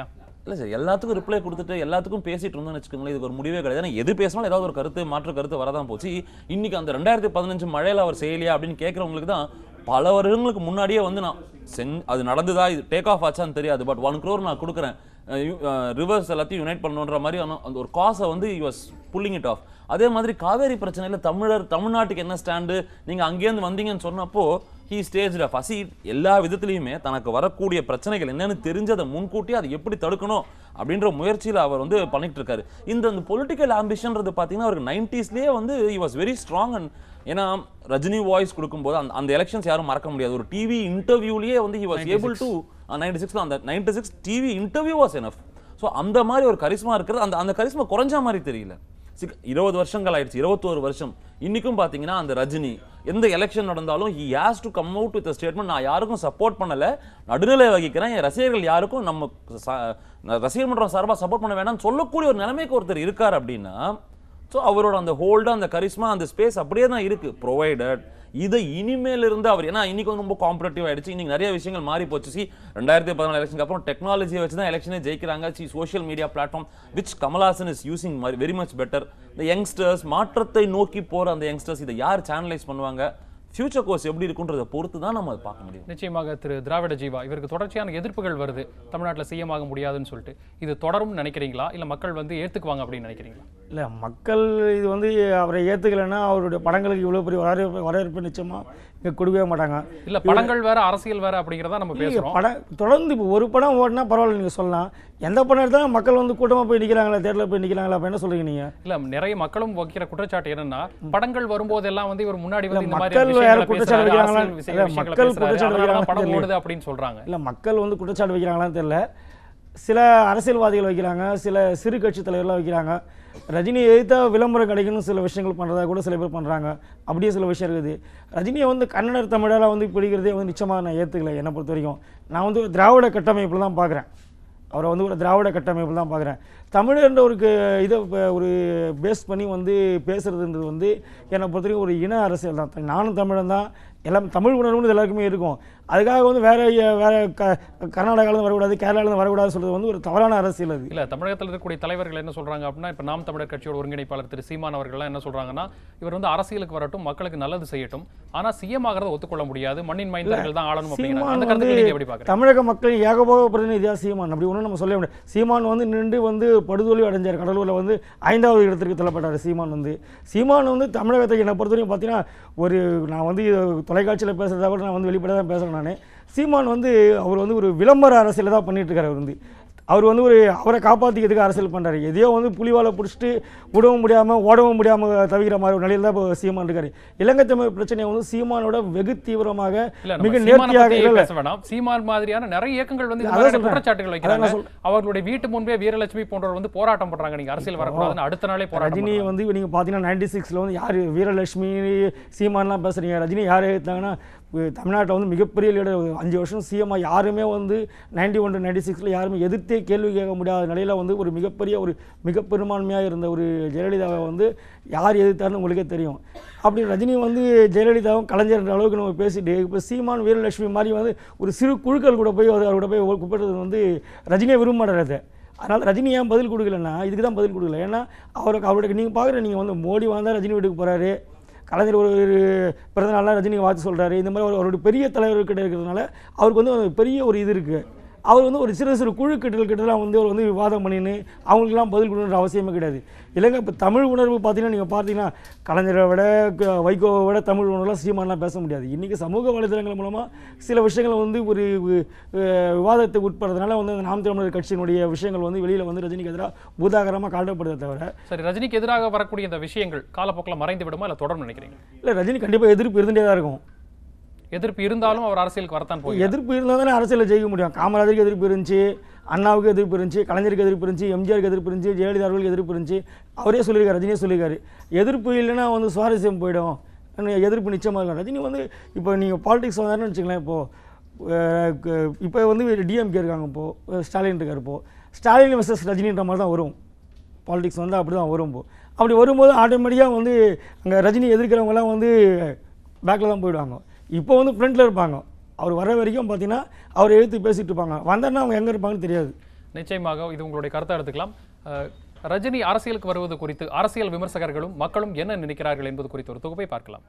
இல்லை சார் எல்லாத்துக்கும் ரிப்ளை கொடுத்துட்டு எல்லாத்துக்கும் பேசிட்டு இருந்தோம்னு வச்சுக்கோங்களேன் இதுக்கு ஒரு முடிவே கிடையாது ஏன்னா எது பேசினாலும் ஏதாவது ஒரு கருத்து மாற்று கருத்து வரதான் போச்சு இன்னைக்கு அந்த ரெண்டாயிரத்தி பதினஞ்சு மழையில அவர் செய்யலையா அப்படின்னு கேட்குறவங்களுக்கு தான் பல வருடங்களுக்கு முன்னாடியே வந்து நான் சென் அது நடந்துதா இது டேக் ஆஃப் ஆச்சான்னு தெரியாது பட் ஒன் க்ரோர் நான் கொடுக்குறேன் ரிவர்ஸ் எல்லாத்தையும் யுனைட் பண்ணணுன்ற மாதிரி ஆன அந்த ஒரு காசை வந்து வாஸ் புல்லிங் இட் ஆஃப் அதே மாதிரி காவேரி பிரச்சனையில் தமிழர் தமிழ்நாட்டுக்கு என்ன ஸ்டாண்டு நீங்கள் அங்கேருந்து வந்தீங்கன்னு சொன்னப்போ ஹீ ஸ்டேஜ் ஆஃப் அசி எல்லா விதத்துலையுமே தனக்கு வரக்கூடிய பிரச்சனைகள் என்னன்னு தெரிஞ்சதை முன்கூட்டி அதை எப்படி தடுக்கணும் அப்படின்ற முயற்சியில் அவர் வந்து பண்ணிட்டு இருக்காரு இந்த இந்த பொலிட்டிக்கல் ஆம்பிஷன்றது பார்த்தீங்கன்னா அவருக்கு நைன்டிஸ்லேயே வந்து he was very strong and ஏன்னா ரஜினி வாய்ஸ் கொடுக்கும்போது அந்த அந்த எலெக்ஷன்ஸ் யாரும் மறக்க முடியாது ஒரு டிவி இன்டர்வியூலேயே வந்து he was able to ninety six அந்த ninety six TV interview was enough so அந்த மாதிரி ஒரு கரிஸ்மா இருக்கிறது அந்த அந்த கரிஸ்மா குறைஞ்ச மாதிரி தெரியல சிக் இருபது வருஷங்கள் ஆயிடுச்சு இருபத்தோரு வருஷம் இன்னைக்கும் பார்த்தீங்கன்னா அந்த ரஜினி எந்த எலெக்ஷன் நடந்தாலும் he has to come out with statement நான் யாருக்கும் சப்போர்ட் பண்ணல நடுநிலை வகிக்கிறேன் என் ரசிகர்கள் யாருக்கும் நம்ம ச- நான் ரசிகர் மன்றம் சார்பாக சப்போர்ட் பண்ண வேணாம்னு சொல்லக்கூடிய ஒரு நிலைமைக்கு ஒருத்தர் இருக்கார் அப்படின்னா ஸோ அவரோட அந்த ஹோல்டு அந்த கரிஸ்மா அந்த ஸ்பேஸ் அப்படியே தான் இருக்கு ப்ரொவைடட் இதை இனிமேல் இருந்து அவர் ஏன்னா இன்னைக்கு வந்து ரொம்ப காம்படேட்டிவ் ஆயிடுச்சு இன்னைக்கு நிறைய விஷயங்கள் மாறி போச்சு சி ரெண்டாயிரத்தி பதினாலு எலெக்ஷனுக்கு அப்புறம் டெக்னாலஜியை வச்சு தான் எலெக்ஷனே ஜெயிக்கிறாங்க சி social media platform which Kamal Haasan is using very much better இந்த யங்ஸ்டர்ஸ் மாற்றத்தை நோக்கி போற அந்த யங்ஸ்டர்ஸ் இதை யார் சேனலைஸ் பண்ணுவாங்க ஃபியூச்சர் கோர்ஸ் எப்படி இருக்குன்றதை பொறுத்து தான் நம்ம அதை பார்க்க முடியும் நிச்சயமாக திரு திராவிட ஜீவா இவருக்கு தொடர்ச்சியான எதிர்ப்புகள் வருது தமிழ்நாட்டில் சிஎம் ஆக முடியாதுன்னு சொல்லிட்டு இது தொடரும் நினைக்கிறீங்களா இல்ல மக்கள் வந்து ஏத்துக்குவாங்க அப்படின்னு நினைக்கிறீங்களா இல்லை மக்கள் இது வந்து அவரை ஏற்றுக்கலைன்னா அவருடைய படங்களுக்கு இவ்வளோ பெரிய வரவேற்பு வரவேற்பு நிச்சயமாக இங்கே கொடுக்கவே மாட்டாங்க இல்ல படங்கள் வேற அரசியல் வேற அப்படிங்கிறத நம்ம இல்லையே, பேசுறோம் படம் தொடர்ந்து இப்போ ஒரு படம் ஓடினா பரவாயில்ல நீங்கள் சொல்லலாம் எந்த படம் எடுத்தாலும் மக்கள் வந்து கூட்டமாக போய் நிற்கிறாங்களா தேட்டரில் போய் நிற்கிறாங்களா அப்போ என்ன சொல்றீங்க நீங்கள் இல்ல நிறைய மக்களும் வைக்கிற குற்றச்சாட்டு என்னன்னா படங்கள் வரும்போதெல்லாம் வந்து இவர் முன்னாடி வந்து இந்த மாதிரி மக்கள் விஷயங்களை யாரும் குற்றச்சாட்டு பேசுறாரு, வைக்கிறாங்களா? அரசியல் விஷய- இல்ல, விஷயங்களை மக்கள் பேசுறாரு, குற்றச்சாட்டு அதனால தான் படம் வைக்கிறாங்களா ஓடுது அப்படின்னு சொல்றாங்க இல்லை மக்கள் வந்து குற்றச்சாட்டு வைக்கிறாங்களான்னு தெரியல சில அரசியல்வாதிகள் வைக்கிறாங்க சில சிறு கட்சி தலைவர்லாம் வைக்கிறாங்க ரஜினி எதிர்த்தா விளம்பரம் கிடைக்கணும் சில விஷயங்கள் பண்ணுறதா கூட சில பேர் பண்ணுறாங்க அப்படியே சில விஷயம் இருக்குது ரஜினியை வந்து கன்னடர் தமிழால் வந்து பிடிக்கிறதே வந்து நிச்சயமாக நான் ஏற்றுக்கல என்னை பொறுத்த வரைக்கும் நான் வந்து ஒரு திராவிட கட்டமைப்பில் தான் பார்க்குறேன் அவரை வந்து ஒரு திராவிட கட்டமைப்பில் தான் பார்க்குறேன் தமிழர்ன்ற ஒரு க- இதை ப- ஒரு பேஸ் பண்ணி வந்து பேசுறதுன்றது வந்து என்னை பொறுத்த வரைக்கும் ஒரு இன அரசியல் தான் நானும் தமிழன் தான் எல்லாம் தமிழ் உணர்வுன்னு எல்லாருக்குமே இருக்கும் அதுக்காக வந்து வேற வேற க கர்நாடகாவிலேருந்து வரக்கூடாது கேரளாவிலேருந்து வரக்கூடாதுன்னு சொல்றது வந்து ஒரு தவறான அரசியல் அது இல்ல தமிழகத்தில் இருக்கக்கூடிய தலைவர்கள் என்ன சொல்றாங்க அப்படின்னா இப்ப நாம் தமிழர் கட்சியோட ஒருங்கிணைப்பாளர் திரு சீமான் அவர்கள்லாம் என்ன சொல்றாங்கன்னா இவர் வந்து அரசியலுக்கு வரட்டும் மக்களுக்கு நல்லது செய்யட்டும் ஆனா சிஎம் ஆகிறத ஒத்துக்கொள்ள முடியாது மண்ணின் மைந்தர்கள் தான் ஆளணும் அப்படிங்கிறாங்க சீமான் அந்த வந்து கருத்துக்கு நீங்க எப்படி பாக்குறீங்க தமிழக மக்களின் ஏகபோக பிரதிநிதியாக சீமான் அப்படி ஒன்றும் நம்ம சொல்ல முடியாது சீமான் வந்து நின்று வந்து படுதோல்வி அடைஞ்சார் கடலூரில் வந்து ஐந்தாவது இடத்திற்கு தள்ளப்பட்டார் சீமான் வந்து சீமான் வந்து தமிழகத்தை என்னை பொறுத்தவரைக்கும் பார்த்தீங்கன்னா ஒரு நான் வந்து தொலைக்காட்சியில் பேசுகிறதா கூட நான் வந்து வெளிப்படையாக தான் பேசுகிறேன் நான் சீமான் வந்து அவர் வந்து ஒரு விளம்பர அரசியலை தான் பண்ணிட்டு இருக்காரு அவர் வந்து அவர் வந்து ஒரு அவரை காப்பாற்றிக்கிறதுக்கு அரசியல் பண்ணுறாரு எதையோ வந்து புலிவாலை பிடிச்சிட்டு விடவும் முடியாமல் ஓடவும் முடியாமல் தவிக்கிற மாதிரி ஒரு நிலையில் தான் இப்போ சீமான் இருக்காரு இலங்கை தமிழ் பிரச்சனையை வந்து சீமானோட வெகு தீவிரமாக இல்ல மிக நம்ம சீமானை நேர்த்தியாக பத்தி இல்லை பேச வேணாம் சீமான் மாதிரியான நிறைய இயக்கங்கள் வந்து இந்த அதான் மாதிரியான சொல்றேன். குற்றச்சாட்டுகள் அதான் வைக்கிறாங்க நான் சொல்றேன். அவர்களுடைய வீட்டு முன்பே வீரலட்சுமி போன்றவர் வந்து போராட்டம் பண்றாங்க நீங்க அரசியல் வரக்கூடாதுன்னு அடுத்த நாளே போராட்டம் ரஜினி பண்றாங்க. வந்து நீங்கள் பார்த்தீங்கன்னா நைன்டி சிக்ஸில் வந்து யார் வீரலட்சுமி சீமான்லாம் பேசுகிறீங்க ரஜினி யார் எடுத்தாங்கன்னா தமிழ்நாட்டில் வந்து மிகப்பெரிய லீடர் அஞ்சு வருஷம் சிஎம்ஐ யாருமே வந்து நைன்டி ஒன் நைன்டி சிக்ஸில் யாருமே எதிர்த்தே கேள்வி கேட்க முடியாத நிலையில் வந்து ஒரு மிகப்பெரிய ஒரு மிக பெரும்பான்மையாக இருந்த ஒரு ஜெயலலிதாவை வந்து யார் எதிர்த்தாருன்னு உங்களுக்கே தெரியும் அப்படி ரஜினி வந்து ஜெயலலிதாவும் கலைஞர்ன்ற அளவுக்கு நம்ம பேசிட்டு இப்போ சீமான் வீரலட்சுமி மாதிரி வந்து ஒரு சிறு குழுக்கள் கூட போய் அவர் அவரோட போய் கூப்பிடுறது வந்து ரஜினியை விரும்ப மாட்டார் அதனால் ரஜினி ஏன் பதில் கொடுக்கலன்னா இதுக்கு தான் பதில் கொடுக்கல ஏன்னா அவருக்கு அவருக்கு நீங்கள் பார்க்குற நீங்கள் வந்து மோடி வந்தால் ரஜினி வீட்டுக்கு போகிறாரு கலைஞர் ஒரு ஒரு பிறந்த நாள்லாம் ரஜினி வாழ்த்து சொல்கிறாரு இந்த மாதிரி ஒரு- அவருடைய பெரிய தலைவர்கிட்ட இருக்கிறதுனால அவருக்கு வந்து ஒரு பெரிய ஒரு இது இருக்குது அவர் வந்து ஒரு சிறு சிறு குழுக்கிட்டல் கிட்டலாம் வந்து அவர் வந்து விவாதம் பண்ணின்னு அவங்களுக்குலாம் பதில் கொடுக்கணுன்ற அவசியமே கிடையாது இலங்கை இப்போ தமிழ் உணர்வு பார்த்தீங்கன்னா நீங்கள் பார்த்தீங்கன்னா கலைஞரை விட க- வைகோவை விட தமிழ் உணர்வுலாம் சீமான்லாம் பேச முடியாது இன்றைக்கி சமூக வலைதளங்கள் மூலமாக சில விஷயங்கள் வந்து ஒரு அஹ், விவாதத்துக்கு உட்படுறதுனால வந்து அந்த நாம் தமிழர் கட்சியினுடைய விஷயங்கள் வந்து வெளியில் வந்து ரஜினிக்கு எதிராக பூதாகரமாக காட்டப்படுதே தவிர சரி ரஜினிக்கு எதிராக வரக்கூடிய இந்த விஷயங்கள் காலப்போக்கில் மறைந்து விடுமா இல்ல தொடரும் நினைக்கிறீங்க இல்லை ரஜினி கண்டிப்பாக எதிர்ப்பு இருந்துகிட்டே தான் இருக்கும் எதிர்ப்பு இருந்தாலும் அவர் அரசியலுக்கு வரத்தான் போய் எதிர்ப்பு இருந்தால் தானே அரசியலில் ஜெயிக்க முடியும் காமராஜருக்கு எதிர்ப்பு இருந்துச்சு அண்ணாவுக்கு எதிர்ப்பு இருந்துச்சு கலைஞருக்கு எதிர்ப்பு இருந்துச்சு எம்ஜிஆருக்கு எதிர்ப்பு இருந்துச்சு ஜெயலலிதா அவர்களுக்கு எதிர்ப்பு இருந்துச்சு அவரே சொல்லியிருக்காரு ரஜினியே சொல்லியிருக்காரு எதிர்ப்பு இல்லைன்னா வந்து சுவாரஸ்யம் போயிடும் ஆனா எதிர்ப்பு நிச்சயமாக இருக்கும் ரஜினி வந்து இப்போ நீங்கள் பாலிடிக்ஸ் வந்தாருன்னு வச்சுங்களேன் இப்போது இப்போ வந்து டிஎம்கே இருக்காங்க இப்போது ஸ்டாலின் இருக்கார் இப்போது ஸ்டாலின் வர்சஸ் ரஜினின்ற மாதிரி தான் வரும் பாலிடிக்ஸ் வந்து அப்படி தான் வரும் இப்போ அப்படி வரும்போது ஆட்டோமேட்டிக்காக வந்து அங்கே ரஜினி எதிர்க்கிறவங்கலாம் வந்து பேக்கில் தான் போயிடுவாங்க இப்போ வந்து ஃப்ரண்ட்டில் இருப்பாங்க அவர் வர வரைக்கும் பார்த்தீங்கன்னா அவர் எழுத்து பேசிட்டு இருப்பாங்க வந்தாருன்னா அவங்க எங்கே இருப்பாங்கன்னு தெரியாது நிச்சயமாக இது உங்களுடைய கருத்தை எடுத்துக்கலாம் அஹ், ரஜினி அரசியலுக்கு வருவது குறித்து அரசியல் விமர்சகர்களும் மக்களும் என்ன நினைக்கிறார்கள் என்பது குறித்து ஒரு தொகுப்பை பார்க்கலாம்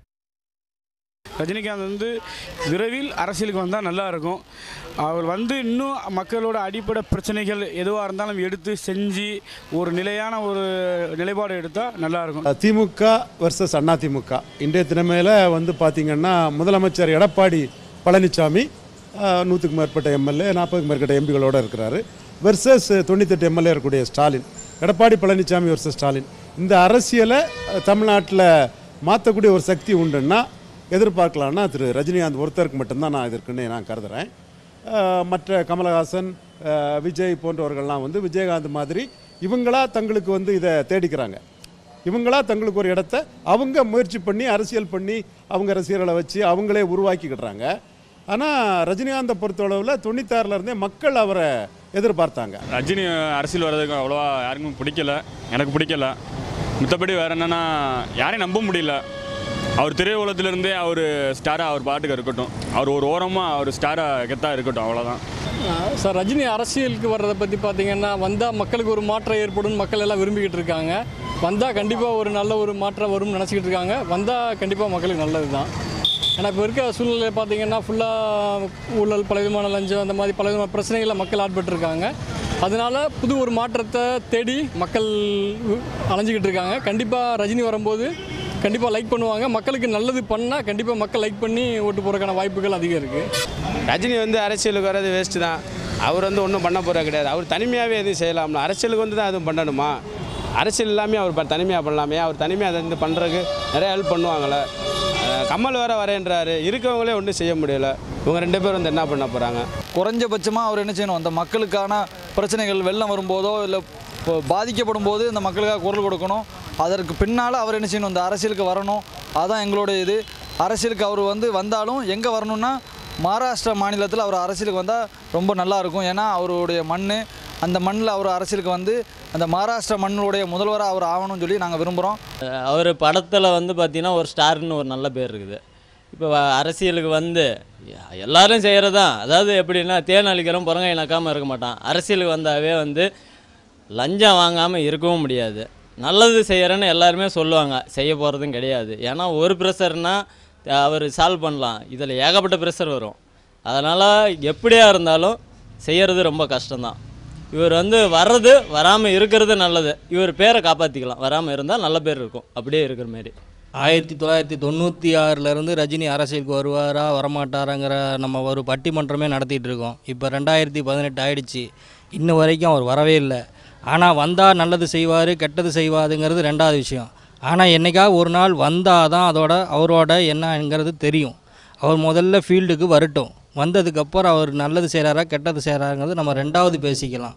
ரஜினிகாந்த் வந்து விரைவில் அரசியலுக்கு வந்தால் நல்லா இருக்கும் அவர் வந்து இன்னும் மக்களோட அடிப்படை பிரச்சனைகள் எதுவாக இருந்தாலும் எடுத்து செஞ்சு ஒரு நிலையான ஒரு நிலைப்பாடு எடுத்தால் நல்லா இருக்கும் திமுக வர்சஸ் அண்ணா திமுக இன்றைய தினமையில் வந்து பார்த்திங்கன்னா முதலமைச்சர் எடப்பாடி பழனிசாமி ஆஹ், நூற்றுக்கு மேற்பட்ட எம்எல்ஏ நாற்பதுக்கு மேற்பட்ட எம்பிகளோடு இருக்கிறாரு வெர்சஸ் தொண்ணூத்தெட்டு எம்எல்ஏ இருக்கக்கூடிய ஸ்டாலின் எடப்பாடி பழனிசாமி வர்சஸ் ஸ்டாலின் இந்த அரசியலை தமிழ்நாட்டில் மாற்றக்கூடிய ஒரு சக்தி உண்டுன்னா எதிர்பார்க்கலாம்னா திரு ரஜினிகாந்த் ஒருத்தருக்கு மட்டும்தான் நான் இதற்குன்னு நான் கருதுகிறேன் ஆஹ், மற்ற கமலஹாசன் ஆஹ், விஜய் போன்றவர்கள்லாம் வந்து விஜயகாந்த் மாதிரி இவங்களா தங்களுக்கு வந்து இதை தேடிக்கிறாங்க இவங்களா தங்களுக்கு ஒரு இடத்த அவங்க முயற்சி பண்ணி அரசியல் பண்ணி அவங்க ரசிகர்களை வச்சு அவங்களே உருவாக்கிக்கிடுறாங்க ஆனால் ரஜினிகாந்தை பொறுத்தளவில் தொண்ணூத்தாறுல இருந்தே மக்கள் அவரை எதிர்பார்த்தாங்க ரஜினி அரசியல் வர்றதுக்கு அவ்வளோவா யாருக்கும் பிடிக்கல எனக்கு பிடிக்கல மற்றபடி வேறு என்னென்னா யாரையும் நம்ப முடியல அவர் திரையுலகத்திலிருந்தே அவர் ஸ்டாராக அவர் பாட்டுக்கு இருக்கட்டும் அவர் ஒரு ஓரமாக அவர் ஸ்டாராக கெத்தாக இருக்கட்டும் அவ்வளோதான் சார் ரஜினி அரசியலுக்கு வர்றதை பற்றி பார்த்தீங்கன்னா வந்தால் மக்களுக்கு ஒரு மாற்றம் ஏற்படும் மக்கள் எல்லாம் விரும்பிக்கிட்டு இருக்காங்க வந்தால் கண்டிப்பாக ஒரு நல்ல ஒரு மாற்றம் வரும்னு நினச்சிக்கிட்டு இருக்காங்க வந்தால் கண்டிப்பாக மக்களுக்கு நல்லது தான் ஏன்னா இப்போ இருக்க சூழ்நிலை பார்த்தீங்கன்னா ஃபுல்லாக ஊழல் பல விதமான லஞ்சம் அந்த மாதிரி பல விதமான பிரச்சனைகளை மக்கள் ஆட்பட்டிருக்காங்க அதனால புது ஒரு மாற்றத்தை தேடி மக்கள் அலைஞ்சிக்கிட்டு இருக்காங்க கண்டிப்பாக ரஜினி வரும்போது கண்டிப்பாக லைக் பண்ணுவாங்க மக்களுக்கு நல்லது பண்ணால் கண்டிப்பாக மக்கள் லைக் பண்ணி ஓட்டு போகிறதுக்கான வாய்ப்புகள் அதிகம் இருக்குது ரஜினி வந்து அரசியலுக்கு வர்றது வேஸ்ட்டு தான் அவர் வந்து ஒன்றும் பண்ண போகிறது கிடையாது அவர் தனிமையாகவே எதுவும் செய்யலாம்ல அரசியலுக்கு வந்து தான் எதுவும் பண்ணணுமா அரசியல் இல்லாமல் அவர் ப- தனிமையாக பண்ணலாமே அவர் தனிமையாக அதை வந்து பண்ணுறதுக்கு நிறைய ஹெல்ப் பண்ணுவாங்களே அஹ் கமல் வேற வரேன்றாரு இருக்கவங்களே ஒன்றும் செய்ய முடியல இவங்க ரெண்டு பேரும் வந்து என்ன பண்ண போகிறாங்க குறைஞ்சபட்சமாக அவர் என்ன செய்யணும் அந்த மக்களுக்கான பிரச்சனைகள் வெள்ளம் வரும்போதோ இல்லை இப்போ பாதிக்கப்படும் போது இந்த மக்களுக்காக குரல் கொடுக்கணும் அதற்கு பின்னால் அவர் என்ன செய்யணும் இந்த அரசியலுக்கு வரணும் அதான் எங்களுடைய இது அரசியலுக்கு அவர் வந்து வந்தாலும் எங்கே வரணும்னா மகாராஷ்டிரா மாநிலத்தில் அவர் அரசியலுக்கு வந்தால் ரொம்ப நல்லா இருக்கும் ஏன்னா அவருடைய மண் அந்த மண்ணில் அவர் அரசியலுக்கு வந்து அந்த மகாராஷ்டிரா மண்ணுடைய முதல்வராக அவர் ஆகணும்னு சொல்லி நாங்கள் விரும்புகிறோம் அவர் படத்தில் வந்து பார்த்தீங்கன்னா ஒரு ஸ்டார்னு ஒரு நல்ல பேர் இருக்குது இப்போ வ- அரசியலுக்கு வந்து எ- எல்லாரும் செய்கிறது தான் அதாவது எப்படின்னா தேன் அழிக்கிறோம் புறங்கை நக்காமல் இருக்க மாட்டான் அரசியலுக்கு வந்தாவே வந்து லஞ்சம் வாங்காமல் இருக்கவும் முடியாது நல்லது செய்கிறேன்னு எல்லாருமே சொல்லுவாங்க செய்ய போகிறதும் கிடையாது ஏன்னா ஒரு ப்ரெஷர்னா அவர் சால்வ் பண்ணலாம் இதில் ஏகப்பட்ட ப்ரெஷர் வரும் அதனால் எப்படியா இருந்தாலும் செய்கிறது ரொம்ப கஷ்டம்தான் இவர் வந்து வர்றது வராமல் இருக்கிறது நல்லது இவர் பேரை காப்பாற்றிக்கலாம் வராமல் இருந்தால் நல்ல பேர் இருக்கும் அப்படியே இருக்கிற மாதிரி ஆயிரத்தி தொள்ளாயிரத்தி தொண்ணூற்றி ஆறிலேருந்து ரஜினி அரசியலுக்கு வருவாரா வரமாட்டாராங்கிற நம்ம ஒரு பட்டிமன்றமே நடத்திட்டு இருக்கோம் இப்போ ரெண்டாயிரத்தி பதினெட்டு ஆயிடுச்சு இன்ன வரைக்கும் அவர் வரவே இல்லை ஆனால் வந்தால் நல்லது செய்வார் கெட்டது செய்வாதுங்கிறது ரெண்டாவது விஷயம் ஆனால் என்னைக்காவது ஒரு நாள் வந்தால் தான் அதோட அவரோட என்னங்கிறது தெரியும் அவர் முதல்ல ஃபீல்டுக்கு வரட்டும் வந்ததுக்கப்புறம் அவர் நல்லது செய்கிறாரா கெட்டது செய்கிறாங்கிறது நம்ம ரெண்டாவது பேசிக்கலாம்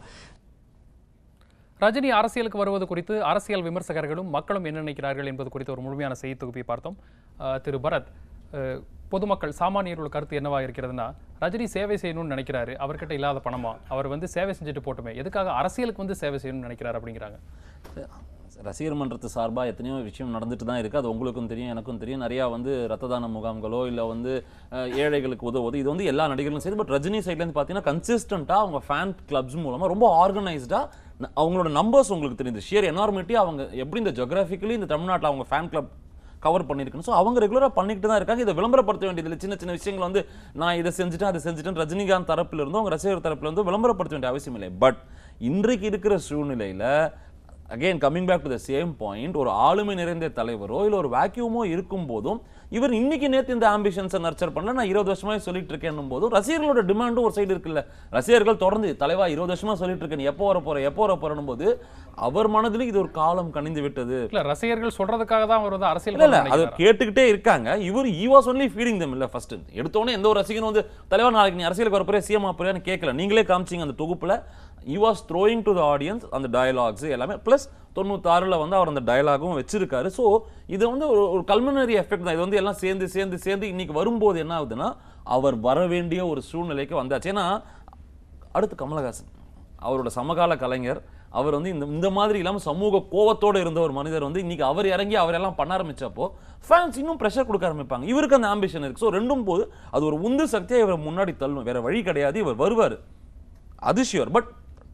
ரஜினி அரசியலுக்கு வருவது குறித்து அரசியல் விமர்சகர்களும் மக்களும் என்ன நினைக்கிறார்கள் என்பது குறித்து ஒரு முழுமையான செய்தி தொகுப்பை பார்த்தோம் அஹ், திரு பரத் அஹ், பொதுமக்கள் சாமானியர்களோட கருத்து என்னவா இருக்கிறதுனா ரஜினி சேவை செய்யணும்னு நினைக்கிறாரு அவர்கிட்ட இல்லாத பணமா அவர் வந்து சேவை செஞ்சுட்டு போட்டுமே எதுக்காக அரசியலுக்கு வந்து சேவை செய்யணும்னு நினைக்கிறாரு அப்படிங்கிறாங்க ரசிகர் மன்றத்து சார்பாக எத்தனையோ விஷயம் நடந்துட்டு தான் இருக்குது அது உங்களுக்கும் தெரியும் எனக்கும் தெரியும் நிறையா வந்து ரத்த தான முகாம்களோ இல்லை வந்து அஹ், ஏழைகளுக்கு உதவுவது இது வந்து எல்லா நடிகர்களும் சரி பட் ரஜினி சைட்லேருந்து பார்த்தீங்கன்னா கன்சிஸ்டண்ட்டாக அவங்க ஃபேன் கிளப்ஸ் மூலமாக ரொம்ப ஆர்கனைஸ்டாக அவங்களோட நம்பர்ஸ் உங்களுக்கு தெரியுது ஷியர் எனார்மிட்டி அவங்க எப்படி இந்த ஜோகிராஃபிக்கலி இந்த தமிழ்நாட்டில் அவங்க ஃபேன் கிளப் கவர் பண்ணியிருக்கணும் ஸோ அவங்க ரெகுலராக பண்ணிட்டு தான் இருக்காங்க இதை விளம்பரப்படுத்த வேண்டியதில்லை சின்ன சின்ன விஷயங்கள் வந்து நான் இதை செஞ்சுட்டேன் அதை செஞ்சுட்டேன் ரஜினிகாந்த் தரப்பில் இருந்தும் அவங்க ரசிகர் தரப்பில் இருந்து விளம்பரப்படுத்த வேண்டிய அவசியம் இல்லை பட் இன்றைக்கு இருக்கிற சூழ்நிலையில் again coming back to the same point ஒரு ஆளுமை நிறைந்த தலைவரோ இல்லை ஒரு வேக்யூமோ இருக்கும் போதும் இவர் இன்னைக்கு நேத்து இந்த ஆம்பிஷன்ஸை நர்ச்சர் பண்ணல நான் இருபது வருஷமா சொல்லிட்டு இருக்கேன் போதும் ரசிகர்களோட டிமாண்டும் ஒரு சைடு இருக்குல்ல ரசிகர்கள் தொடர்ந்து தலைவா இருபது வருஷமா சொல்லிட்டு இருக்கேன் நீ எப்போ வர போற எப்போ வர போறணும் போது அவர் மனதில் இது ஒரு காலம் கணிந்து விட்டது இல்ல ரசிகர்கள் சொல்றதுக்காக தான் அவர் வந்து அரசியல் இல்ல இல்ல பண்ணணும்னு அதை நினைக்கிறாரா? கேட்டுக்கிட்டே இருக்காங்க இவர் he was only feeding them இல்ல ஃபர்ஸ்ட் எடுத்தோடனே எந்த ஒரு ரசிகனும் வந்து தலைவர் நாளைக்கு நீ அரசியலுக்கு வரப்போறியா சிஎம் ஆப்போறியான்னு கேட்கல நீங்களே காமிச்சீங்க அந்த தொகுப்புல he was throwing to the audience அந்த டயலாக்ஸ் எல்லாமே ப்ளஸ் தொண்ணூத்தாறுல வந்து அவர் அந்த டயலாகும் வச்சிருக்காரு ஸோ இது வந்து ஒரு ஒரு கல்மினரி எஃபெக்ட் தான் இது வந்து எல்லாம் சேர்ந்து சேர்ந்து சேர்ந்து இன்னைக்கு வரும்போது என்ன ஆகுதுன்னா அவர் வர வேண்டிய ஒரு சூழ்நிலைக்கு வந்தாச்சு ஏன்னா அடுத்து கமலஹாசன் அவரோட சமகால கலைஞர் அவர் வந்து இந்த இந்த மாதிரி இல்லாமல் சமூக கோவத்தோட இருந்த ஒரு மனிதர் வந்து இன்னைக்கு அவர் இறங்கி அவரெல்லாம் பண்ண ஆரம்பிச்சப்போ ஃபேன்ஸ் இன்னும் ப்ரெஷர் கொடுக்க ஆரம்பிப்பாங்க இவருக்கு அந்த ஆம்பிஷன் இருக்கு ஸோ ரெண்டும் போது அது ஒரு உந்து சக்தியாக இவர் முன்னாடி தள்ளும் வேற வழி கிடையாது இவர் வருவார் அது sure but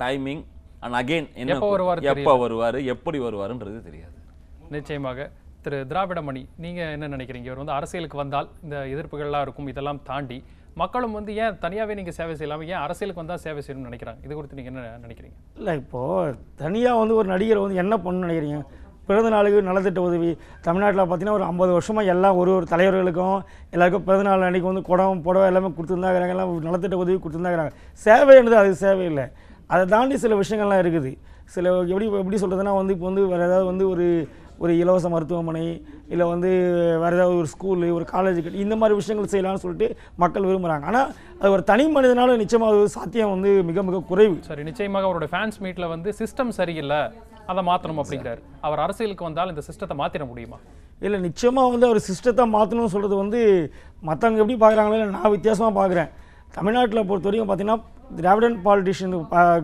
timing and again என்ன எப்போ வருவாரு எப்போ தெரியல. வருவார் எப்படி வருவாருன்றது தெரியாது நிச்சயமாக திரு திராவிடமணி நீங்க என்ன நினைக்கிறீங்க இவர் வந்து அரசியலுக்கு வந்தால் இந்த எதிர்ப்புகள்லாம் இருக்கும் இதெல்லாம் தாண்டி மக்களும் வந்து ஏன் தனியாவே நீங்க சேவை செய்யலாம ஏன் அரசியலுக்கு வந்தா சேவை செய்யணும்னு நினைக்கிறாங்க இது குறித்து நீங்க என்ன நினைக்கிறீங்க இல்லை இப்போது தனியாக வந்து ஒரு நடிகர் வந்து என்ன பண்ணணும்னு நினைக்கிறீங்க பிறந்த நாளுக்கு நலத்திட்ட உதவி தமிழ்நாட்டில் பார்த்தீங்கன்னா ஒரு ஐம்பது வருஷமாக எல்லா ஒரு ஒரு தலைவர்களுக்கும் எல்லாருக்கும் பிறந்த நாள் அன்றைக்கி வந்து குடம் புடவை எல்லாமே கொடுத்துருந்தாங்கிறாங்க எல்லாம் நலத்திட்ட உதவி கொடுத்துருந்தாங்கிறாங்க சேவைன்றது அது சேவை இல்லை அதை தாண்டி சில விஷயங்கள்லாம் இருக்குது சில எப்படி எப்படி சொல்கிறதுனா வந்து இப்போ வந்து வேறு ஏதாவது வந்து ஒரு ஒரு இலவச மருத்துவமனை இல்லை வந்து வேறு ஏதாவது ஒரு ஸ்கூலு ஒரு காலேஜ் இந்த மாதிரி விஷயங்கள் செய்யலாம்னு சொல்லிட்டு மக்கள் விரும்புகிறாங்க ஆனால் அது ஒரு தனி மனிதனால நிச்சயமாக அது சாத்தியம் வந்து மிக மிக குறைவு சரி நிச்சயமாக அவரோட ஃபேன்ஸ் மீட்ல வந்து சிஸ்டம் சரியில்லை அதை மாத்தணும் அப்படிங்கிறாரு அவர் அரசியலுக்கு வந்தால் இந்த சிஸ்டத்தை மாத்திர முடியுமா இல்லை நிச்சயமாக வந்து அவர் சிஸ்டத்தை மாற்றணும்னு சொல்கிறது வந்து மற்றவங்க எப்படி பார்க்குறாங்களோ இல்லை நான் வித்தியாசமாக பார்க்குறேன் தமிழ்நாட்டில் பொறுத்த வரைக்கும் பார்த்தீங்கன்னா திராவிடன் பாலிட்டிஷியன்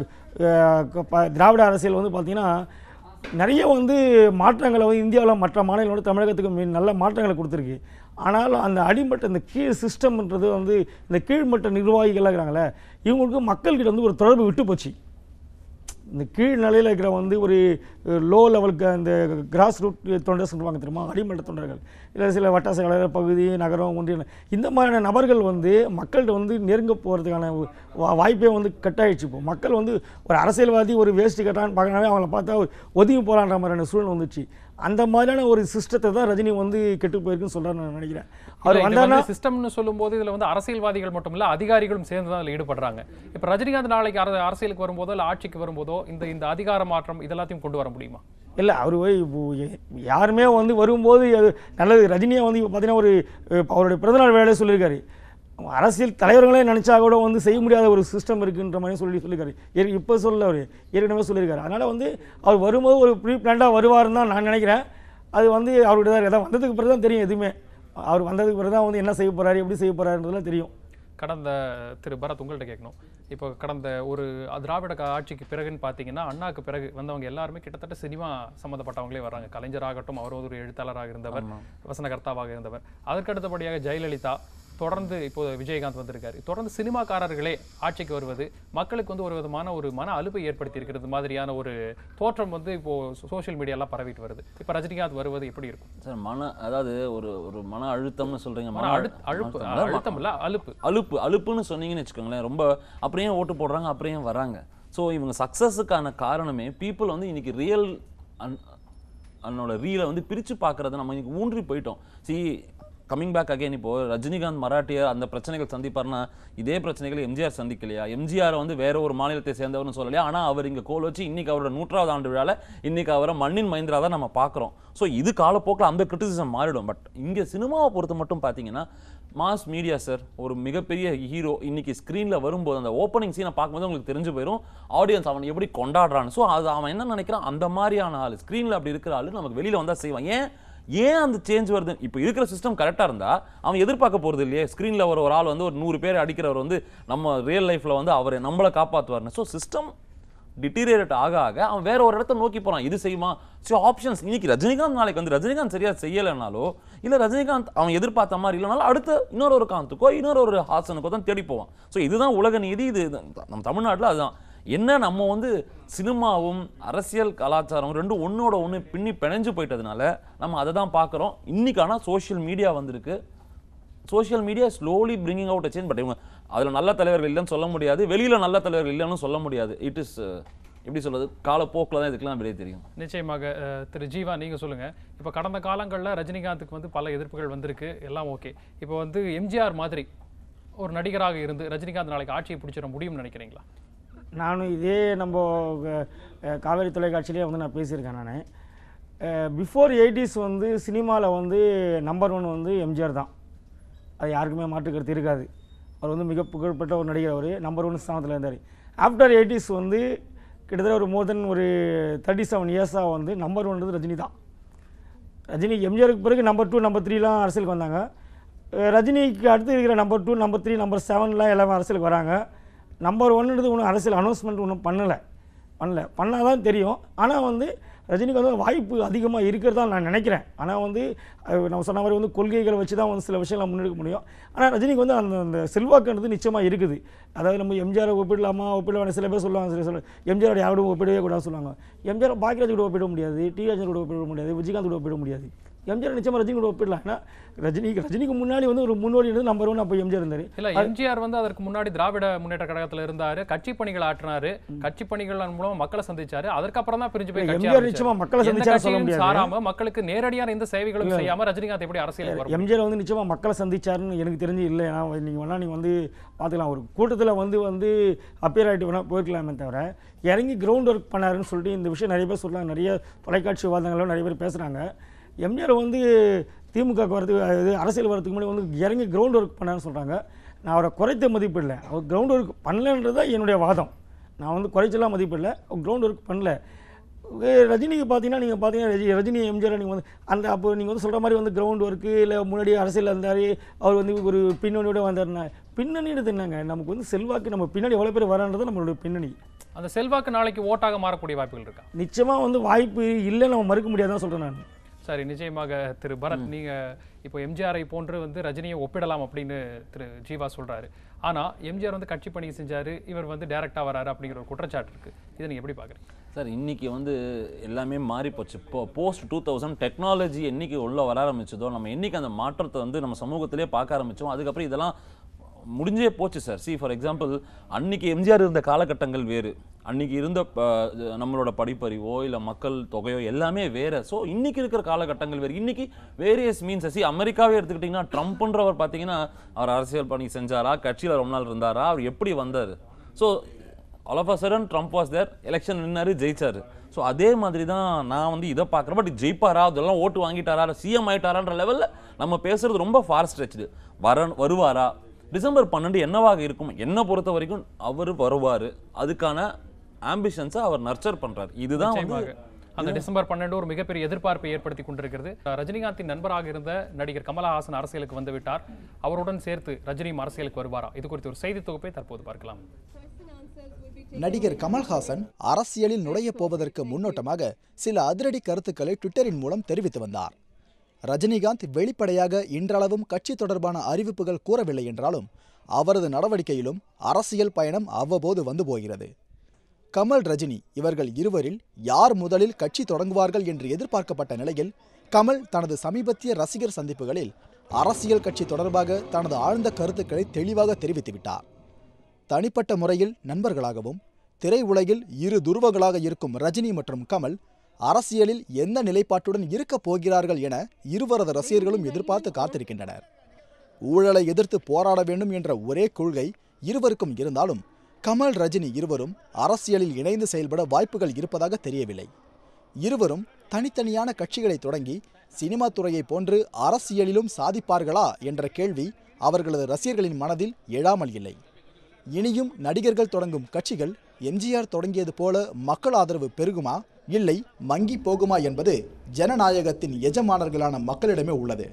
திராவிட அரசியல் வந்து பார்த்திங்கன்னா நிறைய வந்து மாற்றங்களை வந்து இந்தியாவில் மற்ற மாநிலங்களோட தமிழகத்துக்கு மீ- நல்ல மாற்றங்களை கொடுத்துருக்கு ஆனாலும் அந்த அடிமட்ட இந்த கீழ் சிஸ்டம்ன்றது வந்து இந்த கீழ்மட்ட நிர்வாகிகள்லாம் இருக்கிறாங்களே இவங்களுக்கு மக்கள்கிட்ட வந்து ஒரு தொடர்பு விட்டு போச்சு இந்த கீழ் நிலையில் இருக்கிற வந்து ஒரு லோ லெவலுக்கு அந்த கிராஸ் ரூட் தொண்டர் சொல்லுவாங்க தெரியுமா அடிமட்ட தொண்டர்கள் இல்லை சில வட்ட செயலாளர் பகுதி நகரம் ஒன்றிய இந்த மாதிரியான நபர்கள் வந்து மக்கள்கிட்ட வந்து நெருங்க போகிறதுக்கான வா- வாய்ப்பே வந்து கட்டாயிடுச்சு இப்போ மக்கள் வந்து ஒரு அரசியல்வாதி ஒரு வேஷ்டி கட்டான்னு பார்க்கறாவே அவங்கள பார்த்தா ஒரு ஒதுங்கி போகலான்ற மாதிரியான சூழ்நிலை வந்துச்சு அந்த மாதிரியான ஒரு சிஸ்டத்தை தான் ரஜினி வந்து கெட்டு போயிருக்குன்னு சொல்கிறார் நான் நினைக்கிறேன் அவர் வந்தாருன்னா சிஸ்டம்னு சொல்லும்போது இதுல வந்து அரசியல்வாதிகள் மட்டும் இல்ல அதிகாரிகளும் சேர்ந்து தான் அதில் ஈடுபடுறாங்க இப்ப ரஜினிகாந்த் நாளைக்கு அர- அரசியலுக்கு வரும்போதோ இல்ல ஆட்சிக்கு வரும்போதோ இந்த இந்த அதிகார மாற்றம் இதெல்லாத்தையும் கொண்டு வர முடியுமா இல்லை அவர் போய் இப்போ எ- யாருமே வந்து வரும்போது அது நல்லது ரஜினியை வந்து இப்போ பார்த்தீங்கன்னா ஒரு அஹ், அவருடைய பிறந்தநாள் வேலையை சொல்லியிருக்காரு அரசியல் தலைவர்களே நினச்சா கூட வந்து செய்ய முடியாத ஒரு சிஸ்டம் இருக்குன்ற மாதிரி சொல்லி சொல்லியிருக்காரு ஏற் இப்போ சொல்ல அவர் ஏற்கனவே சொல்லியிருக்காரு அதனால் வந்து அவர் வரும்போது ஒரு ப்ரீ பிளான்டாக வருவாருன்னு தான் நான் நினைக்கிறேன் அது வந்து அவருடைய தான் இருக்கு. வந்ததுக்கு பிறகு தான் தெரியும் எதுவுமே அவர் வந்ததுக்கு பிறகு தான் வந்து என்ன செய்ய போகிறாரு எப்படி செய்ய போகிறாருன்றதுலாம் தெரியும் கடந்த திரு பரத் உங்கள்கிட்ட கேட்கணும் இப்போ கடந்த ஒரு திராவிட க- ஆட்சிக்கு பிறகுன்னு பார்த்தீங்கன்னா அண்ணாக்கு பிறகு வந்தவங்க எல்லாருமே கிட்டத்தட்ட சினிமா சம்மந்தப்பட்டவங்களே வர்றாங்க கலைஞராகட்டும் அவர் ஒரு எழுத்தாளராக இருந்தவர் வசனகர்த்தாவாக இருந்தவர் அதற்கு அடுத்தபடியாக ஜெயலலிதா தொடர்ந்து இப்போ விஜயகாந்த் வந்திருக்காரு தொடர்ந்து சினிமாக்காரர்களே ஆட்சிக்கு வருவது மக்களுக்கு வந்து ஒரு விதமான ஒரு மன அலுப்பை ஏற்படுத்தி இருக்கிறது மாதிரியான ஒரு தோற்றம் வந்து இப்போ சோஷியல் மீடியாலாம் பரவிட்டு வருது இப்போ ரஜினிகாந்த் வருவது எப்படி இருக்கும் சார் மன அதாவது ஒரு ஒரு மன அழுத்தம்னு சொல்றீங்க மன அழு- அழுப்பு அழுத்தம். அழுத்தம் இல்ல அலுப்பு அலுப்பு அலுப்புன்னு சொன்னீங்கன்னு வச்சுக்கோங்களேன் ரொம்ப அப்படியே ஓட்டு போடுறாங்க அப்படியே வராங்க ஸோ இவங்க சக்ஸஸுக்கான காரணமே பீப்புள் வந்து இன்னைக்கு ரியல் அன் அன்னோட ரீலை வந்து பிரித்து பார்க்குறத நம்ம இன்னைக்கு ஊன்றி போயிட்டோம் சி கமிங் பேக் அகைன் இப்போ ரஜினிகாந்த் மராட்டியர் அந்த பிரச்சனைகள் சந்திப்பார்னா இதே பிரச்சனைகள் எம்ஜிஆர் சந்திக்கலையா எம்ஜிஆர் வந்து வேற ஒரு மாநிலத்தை சேர்ந்தவர்னு சொல்லலையா ஆனால் அவர் இங்கே கோல் வச்சு இன்னைக்கு அவரோட நூற்றாவது ஆண்டு விழால இன்னைக்கு அவரை மண்ணின் மைந்திரா தான் நம்ம பார்க்குறோம் ஸோ இது காலப்போக்கில் அந்த கிரிட்டிசிசம் மாறிடும் பட் இங்கே சினிமாவை பொறுத்த மட்டும் பார்த்தீங்கன்னா மாஸ் மீடியா சார் ஒரு மிகப்பெரிய ஹீரோ இன்னைக்கு ஸ்க்ரீனில் வரும்போது அந்த ஓப்பனிங் சீனை பார்க்கும்போது உங்களுக்கு தெரிஞ்சு போயிடும் ஆடியன்ஸ் அவன் எப்படி கொண்டாடுறான்னு ஸோ அது அவன் என்ன நினைக்கிறான் அந்த மாதிரியான ஆள் ஸ்க்ரீனில் அப்படி இருக்கிற ஆள் நமக்கு வெளியில் வந்தால் செய்வான் ஏன் ஏன் அந்த சேஞ்ச் வருது இப்போ இருக்கிற சிஸ்டம் கரெக்டாக இருந்தால் அவன் எதிர்பார்க்க போகிறது இல்லையே ஸ்க்ரீனில் வர ஒரு ஆள் வந்து ஒரு நூறு பேர் அடிக்கிறவர் வந்து நம்ம ரியல் லைஃப்பில் வந்து அவரை நம்மளை காப்பாற்றுவார்னு ஸோ சிஸ்டம் டிட்டீரியேட் ஆக ஆக அவன் வேற ஒரு இடத்த நோக்கி போறான் இது செய்யுமா ஸோ ஆப்ஷன்ஸ் இன்னைக்கு ரஜினிகாந்த் நாளைக்கு வந்து ரஜினிகாந்த் சரியா செய்யலைனாலோ இல்ல ரஜினிகாந்த் அவன் எதிர்பார்த்த மாதிரி இல்லைனாலும் அடுத்த இன்னொரு ஒரு காந்துக்கோ இன்னொரு ஒரு ஹாசனுக்கோ தான் தேடி போவான் ஸோ இதுதான் உலக நீதி இது இது நம்ம தமிழ்நாட்டில் அதுதான் என்ன நம்ம வந்து சினிமாவும் அரசியல் கலாச்சாரம் ரெண்டும் ஒண்ணோட ஒன்று பின்னி பிணைஞ்சு போயிட்டதுனால நம்ம அதை தான் பார்க்குறோம் இன்னைக்கு ஆனால் சோஷியல் மீடியா வந்திருக்கு social media slowly bringing out change but இவங்க அதில் நல்ல தலைவர்கள் இல்லைன்னு சொல்ல முடியாது வெளியில் நல்ல தலைவர்கள் இல்லைன்னு சொல்ல முடியாது இட் இஸ் எப்படி சொல்றது காலப்போக்கில் தான் இதுக்கெல்லாம் வெளியே தெரியும் நிச்சயமாக அஹ், திரு ஜீவா நீங்க சொல்லுங்க இப்போ கடந்த காலங்களில் ரஜினிகாந்துக்கு வந்து பல எதிர்ப்புகள் வந்திருக்கு எல்லாம் ஓகே இப்போ வந்து எம்ஜிஆர் மாதிரி ஒரு நடிகராக இருந்து ரஜினிகாந்த் நாளைக்கு ஆட்சியை பிடிச்சிட முடியும்னு நினைக்கிறீங்களா நானும் இதே நம்ம அஹ், காவேரி தொலைக்காட்சியிலே வந்து நான் பேசியிருக்கேன் நான் பிஃபோர் எயிட்டிஸ் வந்து சினிமாவில் வந்து நம்பர் ஒன் வந்து எம்ஜிஆர் தான் அது யாருக்குமே மாற்று கருத்து இருக்காது அவர் வந்து மிக புகழ்பெற்ற ஒரு நடிகர் அவர் நம்பர் ஒன் ஸ்தானத்தில் இருந்தார் ஆஃப்டர் எயிட்டிஸ் வந்து கிட்டத்தட்ட ஒரு மோர் தென் ஒரு தேர்ட்டி செவன் இயர்ஸாக வந்து நம்பர் ஒன் ரஜினி தான் ரஜினி எம்ஜிஆருக்கு பிறகு நம்பர் டூ நம்பர் த்ரீலாம் அரசியலுக்கு வந்தாங்க அஹ் ரஜினிக்கு அடுத்து இருக்கிற number two number three number செவன்லாம் எல்லாமே அரசியலுக்கு வராங்க நம்பர் ஒன்னுன்றது ஒன்றும் அரசியல் அனௌன்ஸ்மெண்ட் ஒன்றும் பண்ணலை பண்ணல பண்ணால் தான் தெரியும் ஆனால் வந்து ரஜினிக்கு வந்து வாய்ப்பு அதிகமாக இருக்கிறதா நான் நினைக்கிறேன் ஆனால் வந்து அஹ், நம்ம சொன்ன மாதிரி வந்து கொள்கைகளை வச்சு தான் வந்து சில விஷயங்களை முன்னெடுக்க முடியும் ஆனால் ரஜினிக்கு வந்து அந்த அந்த செல்வாக்குன்றது நிச்சயமாக இருக்குது அதாவது நம்ம எம்ஜிஆரை ஒப்பிடலாமா ஒப்பிடலாம் சில பேர் சொல்லுவாங்க சில சொல்ல எம்ஜிஆர் யாரோட ஒப்பிடவே கூடாது சொல்லுவாங்க எம்ஜிஆர் பாக்கியராஜ் கூட ஒப்பிட முடியாது டி ராஜன் கூட ஒப்பிட முடியாது விஜயகாந்த் கூட ஒப்பிட முடியாது எம்ஜிஆர் நிச்சயமாக ரஜினி கூட ஒப்பிடலாம் ஏன்னா ரஜினி ரஜினிக்கு முன்னாடி வந்து ஒரு முன்னோடி இருந்து நம்பர் ஒன் அப்போ எம்ஜிஆர் இருந்தார் இல்ல எம்ஜிஆர் வந்து அதற்கு முன்னாடி திராவிட முன்னேற்ற கழகத்துல இருந்தாரு கட்சி பணிகள் ஆற்றினாரு கட்சி பணிகள் மூலம் மக்களை சந்திச்சாரு அதற்கப்புறம் தான் பிரிஞ்சு போய் இல்ல, கட்சி எம்ஜிஆர் ஆரம்பிச்சாரு. நிச்சயமா மக்களை எந்த சந்திச்சாரு சொல்ல கட்சியும் முடியாது. சாராம மக்களுக்கு நேரடியான எந்த சேவைகளும் இல்ல. செய்யாம ரஜினிகாந்த் எப்படி அரசியலுக்கு வர முடியும்? எம்ஜிஆர் வந்து நிச்சயமாக மக்களை சந்திச்சாருன்னு எனக்கு தெரிஞ்சு இல்லை ஏன்னா நீங்கள் வேணால் நீங்கள் வந்து பார்த்துக்கலாம் ஒரு கூட்டத்தில் வந்து வந்து அப்பியர் ஆகிட்டு வேணால் போயிருக்கலாமே தவிர இறங்கி கிரவுண்ட் ஒர்க் பண்ணாருன்னு சொல்லிட்டு இந்த விஷயம் நிறைய பேர் சொல்கிறாங்க நிறைய தொலைக்காட்சி விவாதங்களும் நிறைய பேர் பேசுகிறாங்க எம்ஜிஆர் வந்து திமுக வரதுக்கு இது அரசியல் வரதுக்கு முன்னாடி வந்து இறங்கி கிரவுண்ட் ஒர்க் பண்ணாருன்னு சொல்கிறாங்க நான் அவரை குறைத்த மதிப்பிடல அவர் கிரவுண்ட் ஒர்க் பண்ணலன்றது தான் என்னுடைய வாதம் நான் வந்து குறைச்சலாம் மதிப்பிடல கிரவுண்ட் ஒர்க் பண்ணல வே- ரஜினிக்கு பார்த்தீங்கன்னா நீங்கள் பார்த்தீங்கன்னா ரஜி ரஜினி எம்ஜிஆர் நீங்கள் வந்து அந்த அப்போ நீங்கள் வந்து சொல்கிற மாதிரி வந்து கிரவுண்ட் ஒர்க்கு இல்லை முன்னாடி அரசியல் இருந்தார் அவர் வந்து ஒரு பின்னணியோட வந்தாருன்னா பின்னணின்றது என்னங்க நமக்கு வந்து செல்வாக்கு நம்ம பின்னாடி எவ்வளோ பேர் வரான்றது நம்மளுடைய பின்னணி அந்த செல்வாக்கு நாளைக்கு ஓட்டாக மாறக்கூடிய வாய்ப்புகள் இருக்கா நிச்சயமாக வந்து வாய்ப்பு இல்லை நம்ம மறுக்க முடியாதுதான் சொல்கிறேன் நான் சரி நிச்சயமாக திரு பரத் நீங்க இப்போ எம்ஜிஆரை போன்று வந்து ரஜினியை ஒப்பிடலாம் அப்படின்னு திரு ஜீவா சொல்றாரு ஆனா எம்ஜிஆர் வந்து கட்சி பணி செஞ்சாரு இவர் வந்து டைரக்டா வராரு அப்படிங்கிற ஒரு குற்றச்சாட்டு இருக்கு இதை நீங்க எப்படி பாக்குறீங்க சார் இன்னைக்கு வந்து எல்லாமே மாறி போச்சு இப்போ போஸ்ட் டூ தௌசண்ட் டெக்னாலஜி என்னைக்கு உள்ள வர ஆரம்பிச்சதோ நம்ம என்னைக்கு அந்த மாற்றத்தை வந்து நம்ம சமூகத்திலே பார்க்க ஆரம்பிச்சோம் அதுக்கப்புறம் இதெல்லாம் முடிஞ்சே போச்சு சார் சி ஃபார் எக்ஸாம்பிள் அன்னைக்கு எம்ஜிஆர் இருந்த காலகட்டங்கள் வேறு அன்னைக்கு இருந்த ப- நம்மளோட படிப்பறிவோ இல்லை மக்கள் தொகையோ எல்லாமே வேற ஸோ இன்னைக்கு இருக்கிற காலகட்டங்கள் வேறு இன்னைக்கு வேரியஸ் மீன்ஸ் சி அமெரிக்காவே எடுத்துக்கிட்டிங்கன்னா ட்ரம்ப்ன்றவர் பார்த்தீங்கன்னா அவர் அரசியல் பணி செஞ்சாரா கட்சியில் ரொம்ப நாள் இருந்தாரா அவர் எப்படி வந்தார் so all of a sudden Trump was there election நின்னாரு ஜெயிச்சாரு ஸோ அதே மாதிரி தான் நான் வந்து இதை பார்க்குறேன் பட் ஜெயிப்பாரா அதெல்லாம் ஓட்டு வாங்கிட்டாரா சிஎம் ஆயிட்டாரான்ற லெவலில் நம்ம பேசுறது ரொம்ப ஃபார் ஸ்ட்ரெச்டு வர வருவாரா டிசம்பர் பன்னெண்டு என்னவாக இருக்கும் என்னை பொறுத்த வரைக்கும் அவர் வருவார் அதுக்கான ஆம்பிஷன்ஸை அவர் நர்ச்சர் பண்றாரு இதுதான் வந்து நிச்சயமாக அந்த டிசம்பர் பன்னெண்டு ஒரு மிகப்பெரிய எதிர்பார்ப்பை ஏற்படுத்தி கொண்டிருக்கிறது ரஜினிகாந்தின் நண்பராக இருந்த நடிகர் கமலஹாசன் அரசியலுக்கு வந்து விட்டார் அவருடன் சேர்த்து ரஜினியும் அரசியலுக்கு வருவாரா இது குறித்து ஒரு செய்தி தொகுப்பை தற்போது பார்க்கலாம் நடிகர் கமல்ஹாசன் அரசியலில் நுழையப் போவதற்கு முன்னோட்டமாக சில அதிரடி கருத்துக்களை ட்விட்டரின் மூலம் தெரிவித்து வந்தார் ரஜினிகாந்த் வெளிப்படையாக இன்றளவும் கட்சி தொடர்பான அறிவிப்புகள் கூறவில்லை என்றாலும் அவரது நடவடிக்கையிலும் அரசியல் பயணம் அவ்வப்போது வந்து போகிறது கமல் ரஜினி இவர்கள் இருவரில் யார் முதலில் கட்சி தொடங்குவார்கள் என்று எதிர்பார்க்கப்பட்ட நிலையில் கமல் தனது சமீபத்திய ரசிகர் சந்திப்புகளில் அரசியல் கட்சி தொடர்பாக தனது ஆழ்ந்த கருத்துக்களை தெளிவாக தெரிவித்துவிட்டார் தனிப்பட்ட முறையில் நண்பர்களாகவும் திரையுலகில் இரு துருவங்களாக இருக்கும் ரஜினி மற்றும் கமல் அரசியலில் எந்த நிலைப்பாட்டுடன் இருக்கப் போகிறார்கள் என இருவரது ரசிகர்களும் எதிர்பார்த்து காத்திருக்கின்றனர் ஊழலை எதிர்த்து போராட வேண்டும் என்ற ஒரே கொள்கை இருவருக்கும் இருந்தாலும் கமல் ரஜினி இருவரும் அரசியலில் இணைந்து செயல்பட வாய்ப்புகள் இருப்பதாக தெரியவில்லை இருவரும் தனித்தனியான கட்சிகளை தொடங்கி சினிமா துறையை போன்று அரசியலிலும் சாதிப்பார்களா என்ற கேள்வி அவர்களது ரசிகர்களின் மனதில் எழாமல் இல்லை இனியும் நடிகர்கள் தொடங்கும் கட்சிகள் எம்ஜிஆர் தொடங்கியது போல மக்கள் ஆதரவு பெருகுமா இல்லை மங்கி போகுமா என்பது ஜனநாயகத்தின் எஜமானர்களான மக்களிடமே உள்ளது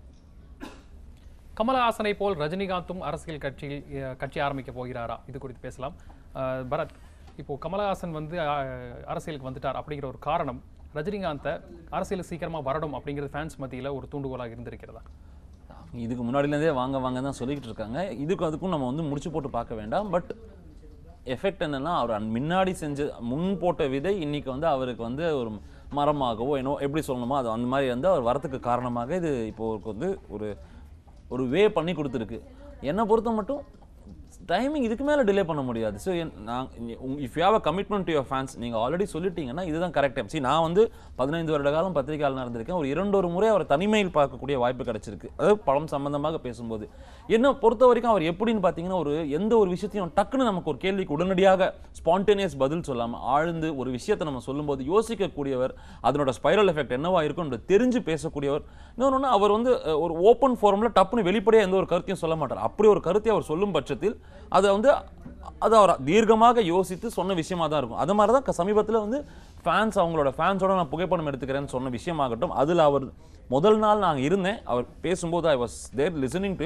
கமலஹாசனை போல் ரஜினிகாந்தும் அரசியல் கட்சியில் அஹ், கட்சி ஆரம்பிக்க போகிறாரா இது குறித்து பேசலாம் அஹ், பரத் இப்போ கமலஹாசன் வந்து அஹ், அரசியலுக்கு வந்துட்டார் அப்படிங்கிற ஒரு காரணம் ரஜினிகாந்தை அரசியல் சீக்கிரமா வரணும் அப்படிங்கிறது ஃபேன்ஸ் மத்தியில ஒரு தூண்டுகோலாக இருந்திருக்கிறதா இதுக்கு முன்னாடிலேருந்தே வாங்க வாங்க தான் சொல்லிக்கிட்டு இருக்காங்க இதுக்கும் அதுக்கும் நம்ம வந்து முடிச்சு போட்டு பார்க்க வேண்டாம் பட் எஃபெக்ட் என்னன்னா அவர் அன்- முன்னாடி செஞ்ச முன் போட்ட விதை இன்னைக்கு வந்து அவருக்கு வந்து ஒரு மரமாகவோ என்னோ எப்படி சொல்லணுமோ அது அந்த மாதிரி வந்து அவர் வரத்துக்கு காரணமாக இது இப்போ அவருக்கு வந்து ஒரு ஒரு வே பண்ணி கொடுத்துருக்கு என்னை பொறுத்த மட்டும் டைமிங் இதுக்கு மேலே டிலே பண்ண முடியாது ஸோ நான் if you have a commitment to your fans நீங்கள் ஆல்ரெடி சொல்லிட்டீங்கன்னா இதுதான் கரெக்ட் டைம் see நான் வந்து பதினைந்து வருட காலம் பத்திரிகையாளர் இருந்திருக்கேன் ஒரு இரண்டு ஒரு முறை அவர் தனிமையில் பார்க்கக்கூடிய வாய்ப்பு கிடைச்சிருக்கு அதாவது படம் சம்பந்தமாக பேசும்போது என்னை பொறுத்த வரைக்கும் அவர் எப்படின்னு பார்த்தீங்கன்னா ஒரு எந்த ஒரு விஷயத்தையும் டக்குன்னு நமக்கு ஒரு கேள்விக்கு உடனடியாக ஸ்பான்டேனியஸ் பதில் சொல்லாமல் ஆழ்ந்து ஒரு விஷயத்தை நம்ம சொல்லும்போது யோசிக்கக்கூடியவர் அதனோட ஸ்பைரல் எஃபெக்ட் என்னவா இருக்கும் என்று தெரிஞ்சு பேசக்கூடியவர் இன்னொன்று அவர் வந்து அஹ், ஒரு ஓப்பன் ஃபோரமில் டப்புன்னு வெளிப்படையாக எந்த ஒரு கருத்தையும் சொல்ல மாட்டார் அப்படி ஒரு கருத்தை அவர் சொல்லும் பட்சத்தில் அதை வந்து அது அவர் தீர்க்கமாக யோசித்து சொன்ன விஷயமா தான் இருக்கும் அது மாதிரி தான் சமீபத்தில் வந்து ஃபேன்ஸ் அவங்களோட ஃபேன்ஸோட நான் புகைப்படம் எடுத்துக்கிறேன்னு சொன்ன விஷயமாகட்டும் அதில் அவர் முதல் நாள் நான் இருந்தேன் அவர் பேசும்போது I was there listening to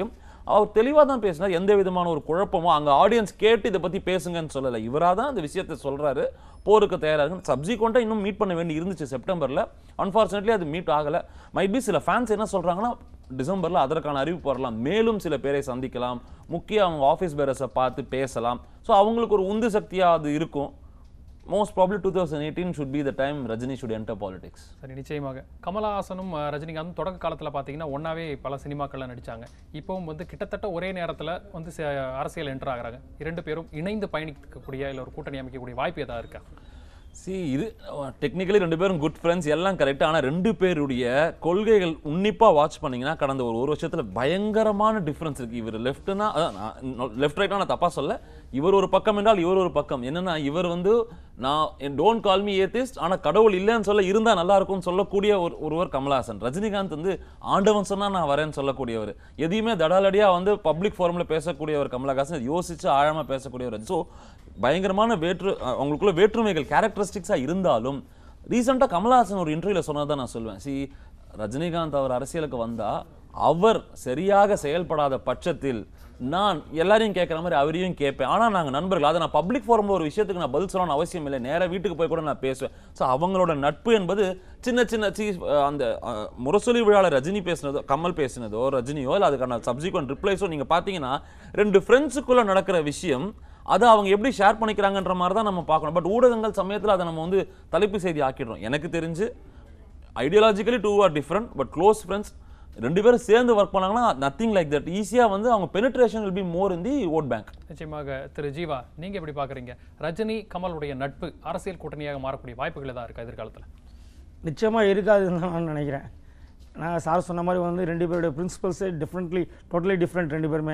அவர் தெளிவாக தான் பேசினார் எந்த விதமான ஒரு குழப்பமோ அங்கே ஆடியன்ஸ் கேட்டு இதை பற்றி பேசுங்கன்னு சொல்லலை இவராக தான் அந்த விஷயத்தை சொல்கிறாரு போருக்கு தயாராக சப்ஜிக்வெண்ட்டாக இன்னும் மீட் பண்ண வேண்டி இருந்துச்சு செப்டம்பரில் அன்ஃபார்ச்சுனேட்லி அது மீட் ஆகலை மைட் பி சில ஃபேன்ஸ் என்ன சொல்கிறாங்கன்னா டிசம்பரில் அதற்கான அறிவிப்பு வரலாம் மேலும் சில பேரை சந்திக்கலாம் முக்கிய அவங்க ஆஃபீஸ் பேரஸை பார்த்து பேசலாம் ஸோ அவங்களுக்கு ஒரு உந்து சக்தியாக அது இருக்கும் most probably two thousand eighteen should be the time Rajini should enter politics சரி நிச்சயமாக கமலஹாசனும் அஹ், ரஜினிகாந்தும் தொடக்க காலத்தில் பார்த்தீங்கன்னா ஒன்றாவே பல சினிமாக்கள்ல நடிச்சாங்க இப்போவும் வந்து கிட்டத்தட்ட ஒரே நேரத்தில் வந்து ச- அரசியல் என்டர் ஆகுறாங்க இரண்டு பேரும் இணைந்து பயணிக்கக்கூடிய இல்லை ஒரு கூட்டணி அமைக்கக்கூடிய வாய்ப்பு ஏதாவது இருக்கா சி இது டெக்னிக்கலி ரெண்டு பேரும் குட் ஃப்ரெண்ட்ஸ் எல்லாம் கரெக்ட் ஆனால் ரெண்டு பேருடைய கொள்கைகள் உன்னிப்பாக வாட்ச் பண்ணீங்கன்னா கடந்த ஒரு ஒரு வருஷத்தில் பயங்கரமான டிஃப்ரென்ஸ் இருக்குது இவர் லெஃப்ட்னா லெஃப்ட் ரைட்னா நான் தப்பாக சொல்ல இவர் ஒரு பக்கம் என்றால் இவர் ஒரு பக்கம் என்னன்னா இவர் வந்து நான் டோன்ட் கால் மீ ஏத்திஸ்ட் ஆனால் கடவுள் இல்லைன்னு சொல்ல இருந்தால் நல்லா இருக்கும்னு சொல்லக்கூடிய ஒரு ஒருவர் கமலஹாசன் ரஜினிகாந்த் வந்து ஆண்டவன் சொன்னால் நான் வரேன்னு சொல்லக்கூடியவர் எதையுமே தடாலடியாக வந்து பப்ளிக் ஃபோரமில் பேசக்கூடியவர் கமலஹாசன் யோசிச்சு ஆழமாக பேசக்கூடியவர் ஸோ பயங்கரமான வேற்று அஹ் அவங்களுக்குள்ள வேற்றுமைகள் கேரக்டரிஸ்டிக்ஸாக இருந்தாலும் ரீசெண்டாக கமலஹாசன் ஒரு இன்டர்வியூல சொன்னதை நான் சொல்வேன் சி ரஜினிகாந்த் அவர் அரசியலுக்கு வந்தா அவர் சரியாக செயல்படாத பட்சத்தில் நான் எல்லாரையும் கேட்குற மாதிரி அவரையும் கேட்பேன் ஆனால் நாங்கள் நண்பர்கள் அதை நான் பப்ளிக் ஃபோரமில் ஒரு விஷயத்துக்கு நான் பதில் சொல்லணும்னு அவசியம் இல்லை நேராக வீட்டுக்கு போய் கூட நான் பேசுவேன் ஸோ அவங்களோட நட்பு என்பது சின்ன சின்ன சி அந்த அஹ், முரசொலி விழாவில் ரஜினி பேசினதோ கமல் பேசினதோ ரஜினியோ இல்லை அதுக்கான சப்ஜிக்வெண்ட் ரிப்ளைஸோ நீங்கள் பார்த்தீங்கன்னா ரெண்டு ஃப்ரெண்ட்ஸுக்குள்ளே நடக்கிற விஷயம் அதை அவங்க எப்படி ஷேர் பண்ணிக்கிறாங்கன்ற மாதிரி தான் நம்ம பார்க்கணும் பட் ஊடகங்கள் சமயத்தில் அதை நம்ம வந்து தலைப்பு செய்தி ஆக்கிடுறோம் எனக்கு தெரிஞ்சு ideologically two are different but close friends ரெண்டு பேரும் சேர்ந்து ஒர்க் பண்ணாங்கன்னா நத்திங் லைக் தட் ஈஸியாக வந்து அவங்க penetration will be more in the vote bank நிச்சயமாக திரு ஜீவா நீங்க எப்படி பார்க்குறீங்க ரஜினி கமலுடைய நட்பு அரசியல் கூட்டணியாக மாறக்கூடிய வாய்ப்புகள் ஏதாவது இருக்கா எதிர்காலத்தில் நிச்சயமாக இருக்காதுன்னு தான் நான் நினைக்கிறேன் நான் சார் சொன்ன மாதிரி வந்து ரெண்டு பேருடைய பிரின்சிபல்ஸே டிஃப்ரெண்ட்லி டோட்டலி டிஃப்ரெண்ட் ரெண்டு பேருமே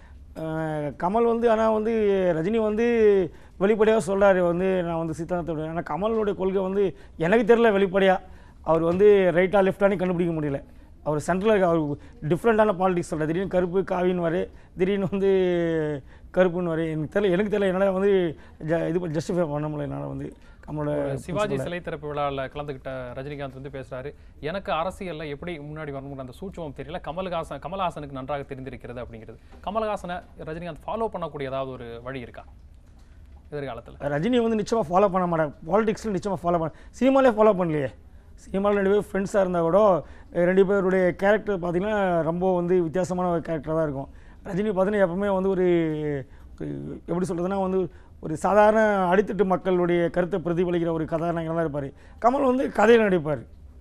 அஹ் கமல் வந்து ஆனால் வந்து ரஜினி வந்து வெளிப்படையாக சொல்றாரு வந்து நான் வந்து சித்தாந்தத்தோட ஆனால் கமலுடைய கொள்கை வந்து எனக்கு தெரியல வெளிப்படையாக அவர் வந்து ரைட்டா லெஃப்டானே கண்டுபிடிக்க முடியல அவர் சென்ட்ரல் அவர் டிஃப்ரெண்ட்டான பாலிடிக்ஸ் சொல்கிறார் திடீர்னு கருப்பு காவின்னு வரு திடீர்னு வந்து கருப்புன்னு வரு எனக்கு தெரியல எனக்கு தெரியல என்னால் வந்து ஜ- இது ஜஸ்டிஃபை பண்ண முடியல என்னால் வந்து கமலோட சிவாஜி principle-அ. சிலை திறப்பு விழாவில் கலந்துக்கிட்ட ரஜினிகாந்த் வந்து பேசுறாரு எனக்கு அரசியல்ல எப்படி முன்னாடி வரணுங்கிற அந்த சூட்சமம் தெரியல கமல்ஹாசன் கமல்ஹாசனுக்கு நன்றாக தெரிந்திருக்கிறது அப்படிங்கிறது கமல்ஹாசனை ரஜினிகாந்த் ஃபாலோ பண்ணக்கூடிய ஏதாவது ஒரு வழி இருக்கா எதிர்காலத்தில் ரஜினி வந்து நிச்சயமாக ஃபாலோ பண்ண மாட்டேன் பாலிடிக்ஸில் நிச்சயமாக ஃபாலோ பண்ண சினிமாலே ஃபாலோ பண்ணலையே சினிமாவில் ரெண்டு பேரும் ஃப்ரெண்ட்ஸாக இருந்தால் கூட அஹ் ரெண்டு பேருடைய கேரக்டர் பார்த்தீங்கன்னா ரொம்ப வந்து வித்தியாசமான ஒரு கேரக்டராக தான் இருக்கும் ரஜினி பார்த்தீங்கன்னா எப்பவுமே வந்து ஒரு ஒரு எப்படி சொல்கிறதுனா வந்து ஒரு சாதாரண அடித்தட்டு மக்களுடைய கருத்தை பிரதிபலிக்கிற ஒரு கதாநாயகனாக தான் இருப்பார் கமல் வந்து கதையில் நடிப்பார்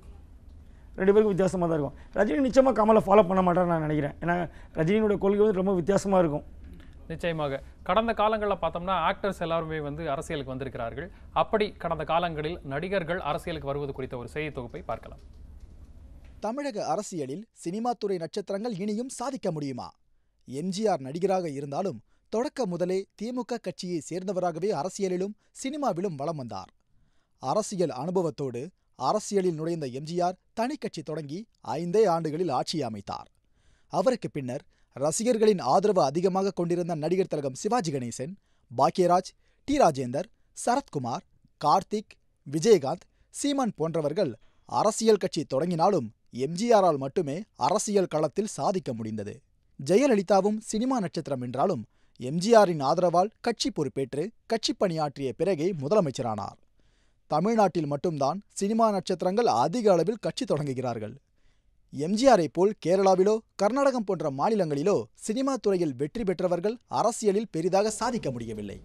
ரெண்டு பேருக்கும் வித்தியாசமாக தான் இருக்கும் ரஜினி நிச்சயமாக கமலை ஃபாலோ பண்ண மாட்டார்னு நான் நினைக்கிறேன் ஏன்னா ரஜினியோட கொள்கை வந்து ரொம்ப வித்தியாசமாக இருக்கும் நிச்சயமாக கடந்த காலங்களில் பார்த்தோம்னா ஆக்டர்ஸ் எல்லாருமே வந்து அரசியலுக்கு வந்திருக்கிறார்கள் அப்படி கடந்த காலங்களில் நடிகர்கள் அரசியலுக்கு வருவது குறித்த ஒரு செய்தி தொகுப்பை பார்க்கலாம் தமிழக அரசியலில் சினிமா துறை நட்சத்திரங்கள் இனியும் சாதிக்க முடியுமா எம்ஜிஆர் நடிகராக இருந்தாலும் தொடக்க முதலே திமுக கட்சியை சேர்ந்தவராகவே அரசியலிலும் சினிமாவிலும் வலம் வந்தார் அரசியல் அனுபவத்தோடு அரசியலில் நுழைந்த எம்ஜிஆர் தனிக்கட்சி தொடங்கி ஐந்தே ஆண்டுகளில் ஆட்சி அமைத்தார் அவருக்கு பின்னர் ரசிகர்களின் ஆதரவு அதிகமாக கொண்டிருந்த நடிகர் திலகம் சிவாஜி கணேசன் பாக்யராஜ் டி ராஜேந்தர் சரத்குமார் கார்த்திக் விஜயகாந்த் சீமான் போன்றவர்கள் அரசியல் கட்சி தொடங்கினாலும் எம்ஜிஆரால் மட்டுமே அரசியல் களத்தில் சாதிக்க முடிந்தது ஜெயலலிதாவும் சினிமா நட்சத்திரம் என்றாலும் எம்ஜிஆரின் ஆதரவால் கட்சி பொறுப்பேற்று கட்சி பணியாற்றிய பிறகே முதலமைச்சரானார் தமிழ்நாட்டில் மட்டும்தான் சினிமா நட்சத்திரங்கள் அதிக அளவில் கட்சி தொடங்குகிறார்கள் எம்ஜிஆரை போல் கேரளாவிலோ கர்நாடகம் போன்ற மாநிலங்களிலோ சினிமா துறையில் வெற்றி பெற்றவர்கள் அரசியலில் பெரிதாக சாதிக்க முடியவில்லை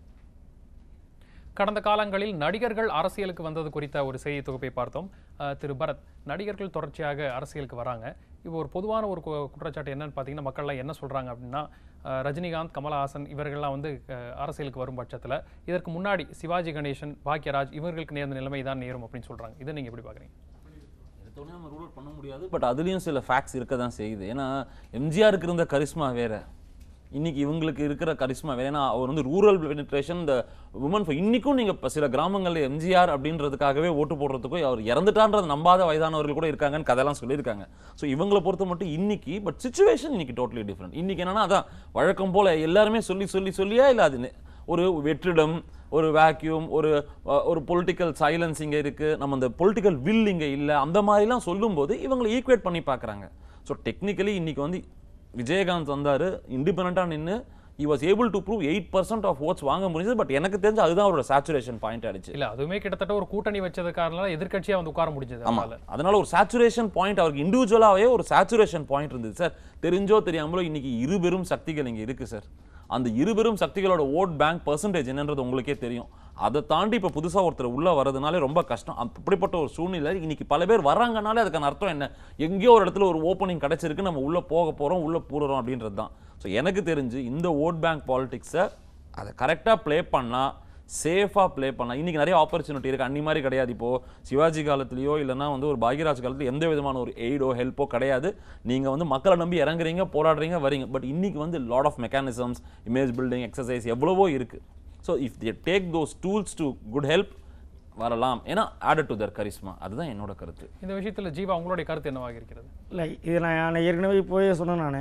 கடந்த காலங்களில் நடிகர்கள் அரசியலுக்கு வந்தது குறித்த ஒரு செய்தி தொகுப்பை பார்த்தோம் அஹ், திரு பரத் நடிகர்கள் தொடர்ச்சியாக அரசியலுக்கு வராங்க இப்போ ஒரு பொதுவான ஒரு கு- குற்றச்சாட்டு என்னன்னு பார்த்தீங்கன்னா மக்கள்லாம் என்ன சொல்றாங்க அப்படின்னா அஹ், ரஜினிகாந்த் கமலஹாசன் இவர்கள்லாம் வந்து அஹ், அரசியலுக்கு வரும் பட்சத்தில் இதற்கு முன்னாடி சிவாஜி கணேசன் பாக்யராஜ் இவர்களுக்கு நேர்ந்த நிலைமை தான் நேரும் அப்படின்னு சொல்றாங்க இதை நீங்க எப்படி பார்க்குறீங்க எடுத்தோடனே நம்ம ரூல் பண்ண முடியாது பட் அதுலேயும் சில ஃபேக்ட்ஸ் இருக்க தான் செய்யுது ஏன்னா எம்ஜிஆருக்கு இருந்த கரிஸ்மா வேற இன்னைக்கு இவங்களுக்கு இருக்கிற கரிஸ்மா வேற ஏன்னா அவர் வந்து ரூரல் பெனிட்ரேஷன் இந்த உமன் இன்னைக்கும் நீங்க இப்ப சில கிராமங்கள்ல எம்ஜிஆர் அப்படின்றதுக்காகவே ஓட்டு போடுறதுக்கும் அவர் இறந்துட்டான்றது நம்பாத வயதானவர்கள் கூட இருக்காங்கன்னு கதையெல்லாம் சொல்லியிருக்காங்க ஸோ இவங்களை பொறுத்த மட்டும் இன்னைக்கு பட் சுச்சுவேஷன் இன்னைக்கு டோட்டலி டிஃப்ரெண்ட் இன்னைக்கு என்னன்னா அதான் வழக்கம் போல எல்லாருமே சொல்லி சொல்லி சொல்லியா இல்லை அது நெ- ஒரு வெற்றிடம் ஒரு வேக்யூம் ஒரு அஹ், ஒரு பொலிட்டிக்கல் சைலன்ஸ் இங்கே இருக்குது நம்ம அந்த பொலிட்டிக்கல் வில் இங்கே இல்லை அந்த மாதிரிலாம் சொல்லும்போது இவங்களை ஈக்குவேட் பண்ணி பார்க்குறாங்க ஸோ டெக்னிக்கலி இன்னைக்கு வந்து விஜயகாந்த் வந்தார் இண்டிபெண்ட்டாக நின்று he was able to prove eight percent of votes வாங்க முடிஞ்சது பட் எனக்கு தெரிஞ்சு அதுதான் அவரோட சேச்சுரேஷன் பாயிண்ட் ஆயிடுச்சு இல்ல அதுவுமே கிட்டத்தட்ட ஒரு கூட்டணி வச்சதுக்காரனால எதிர்க்கட்சியா வந்து உட்கார முடிஞ்சது ஆமா அதனால அதனால ஒரு சேச்சுரேஷன் பாயிண்ட் அவருக்கு இண்டிவிஜுவலாகவே ஒரு சேச்சுரேஷன் பாயிண்ட் இருந்தது சார் தெரிஞ்சோ தெரியாமலோ இன்னைக்கு இருபெரும் சக்திகள் இங்கே இருக்கு சார் அந்த இருபெரும் சக்திகளோட ஓட் பேங்க் பர்சன்டேஜ் என்னன்றது உங்களுக்கே தெரியும் அதை தாண்டி இப்போ புதுசாக ஒருத்தர் உள்ள வரதுனாலே ரொம்ப கஷ்டம் அப்படிப்பட்ட ஒரு சூழ்நிலை இன்னைக்கு பல பேர் வர்றாங்கனாலே அதுக்கான அர்த்தம் என்ன எங்கேயோ ஒரு இடத்துல ஒரு ஓப்பனிங் கிடைச்சிருக்கு நம்ம உள்ள போக போறோம் உள்ள போறோம் அப்படின்றது தான் ஸோ எனக்கு தெரிஞ்சு இந்த ஓட் பேங்க் பாலிடிக்ஸை அதை கரெக்டாக ப்ளே பண்ணா சேஃபாக ப்ளே பண்ணலாம் இன்றைக்கி நிறைய ஆப்பர்ச்சுனிட்டி இருக்குது அன்னி மாதிரி கிடையாது இப்போது சிவாஜி காலத்துலேயோ இல்லைன்னா வந்து ஒரு பாக்யராஜ் காலத்துல எந்த விதமான ஒரு எய்டோ ஹெல்ப்போ கிடையாது நீங்கள் வந்து மக்களை நம்பி இறங்குறீங்க போராடுறீங்க வரீங்க பட் இன்னைக்கு வந்து lot of mechanisms image building exercise எவ்வளவோ இருக்குது so if they take those tools to good help வரலாம் ஏன்னா ஆடட் டு தர் கரிஸ்மா அதுதான் என்னோட கருத்து இந்த விஷயத்துல ஜீவா உங்களுடைய கருத்து என்னவாக இருக்கிறது இல்லை இது நான் நான் ஏற்கனவே இப்போவே சொன்னேன் நான்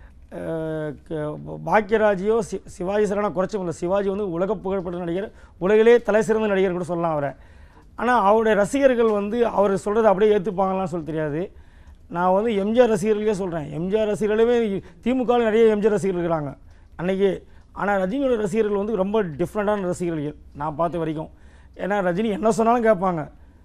பாக்கியராஜியோ சி சிவாஜி சரணா குறைச்சும் இல்லை சிவாஜி வந்து உலக புகழ்பெற்ற நடிகர் உலகிலே தலை சிறந்த நடிகர் கூட சொல்லலாம் அவரை ஆனால் அவருடைய ரசிகர்கள் வந்து அவர் சொல்கிறத அப்படியே ஏற்றுப்பாங்களான்னு சொல்ல தெரியாது நான் வந்து எம்ஜிஆர் ரசிகர்களே சொல்கிறேன் எம்ஜிஆர் ரசிகர்களே திமுகவில் நிறைய எம்ஜிஆர் ரசிகர்கள் இருக்கிறாங்க அன்றைக்கி ஆனால் ரஜினியோட ரசிகர்கள் வந்து ரொம்ப டிஃப்ரெண்ட்டான ரசிகர்கள் நான் பார்த்த வரைக்கும் ஏன்னா ரஜினி என்ன சொன்னாலும் கேட்பாங்க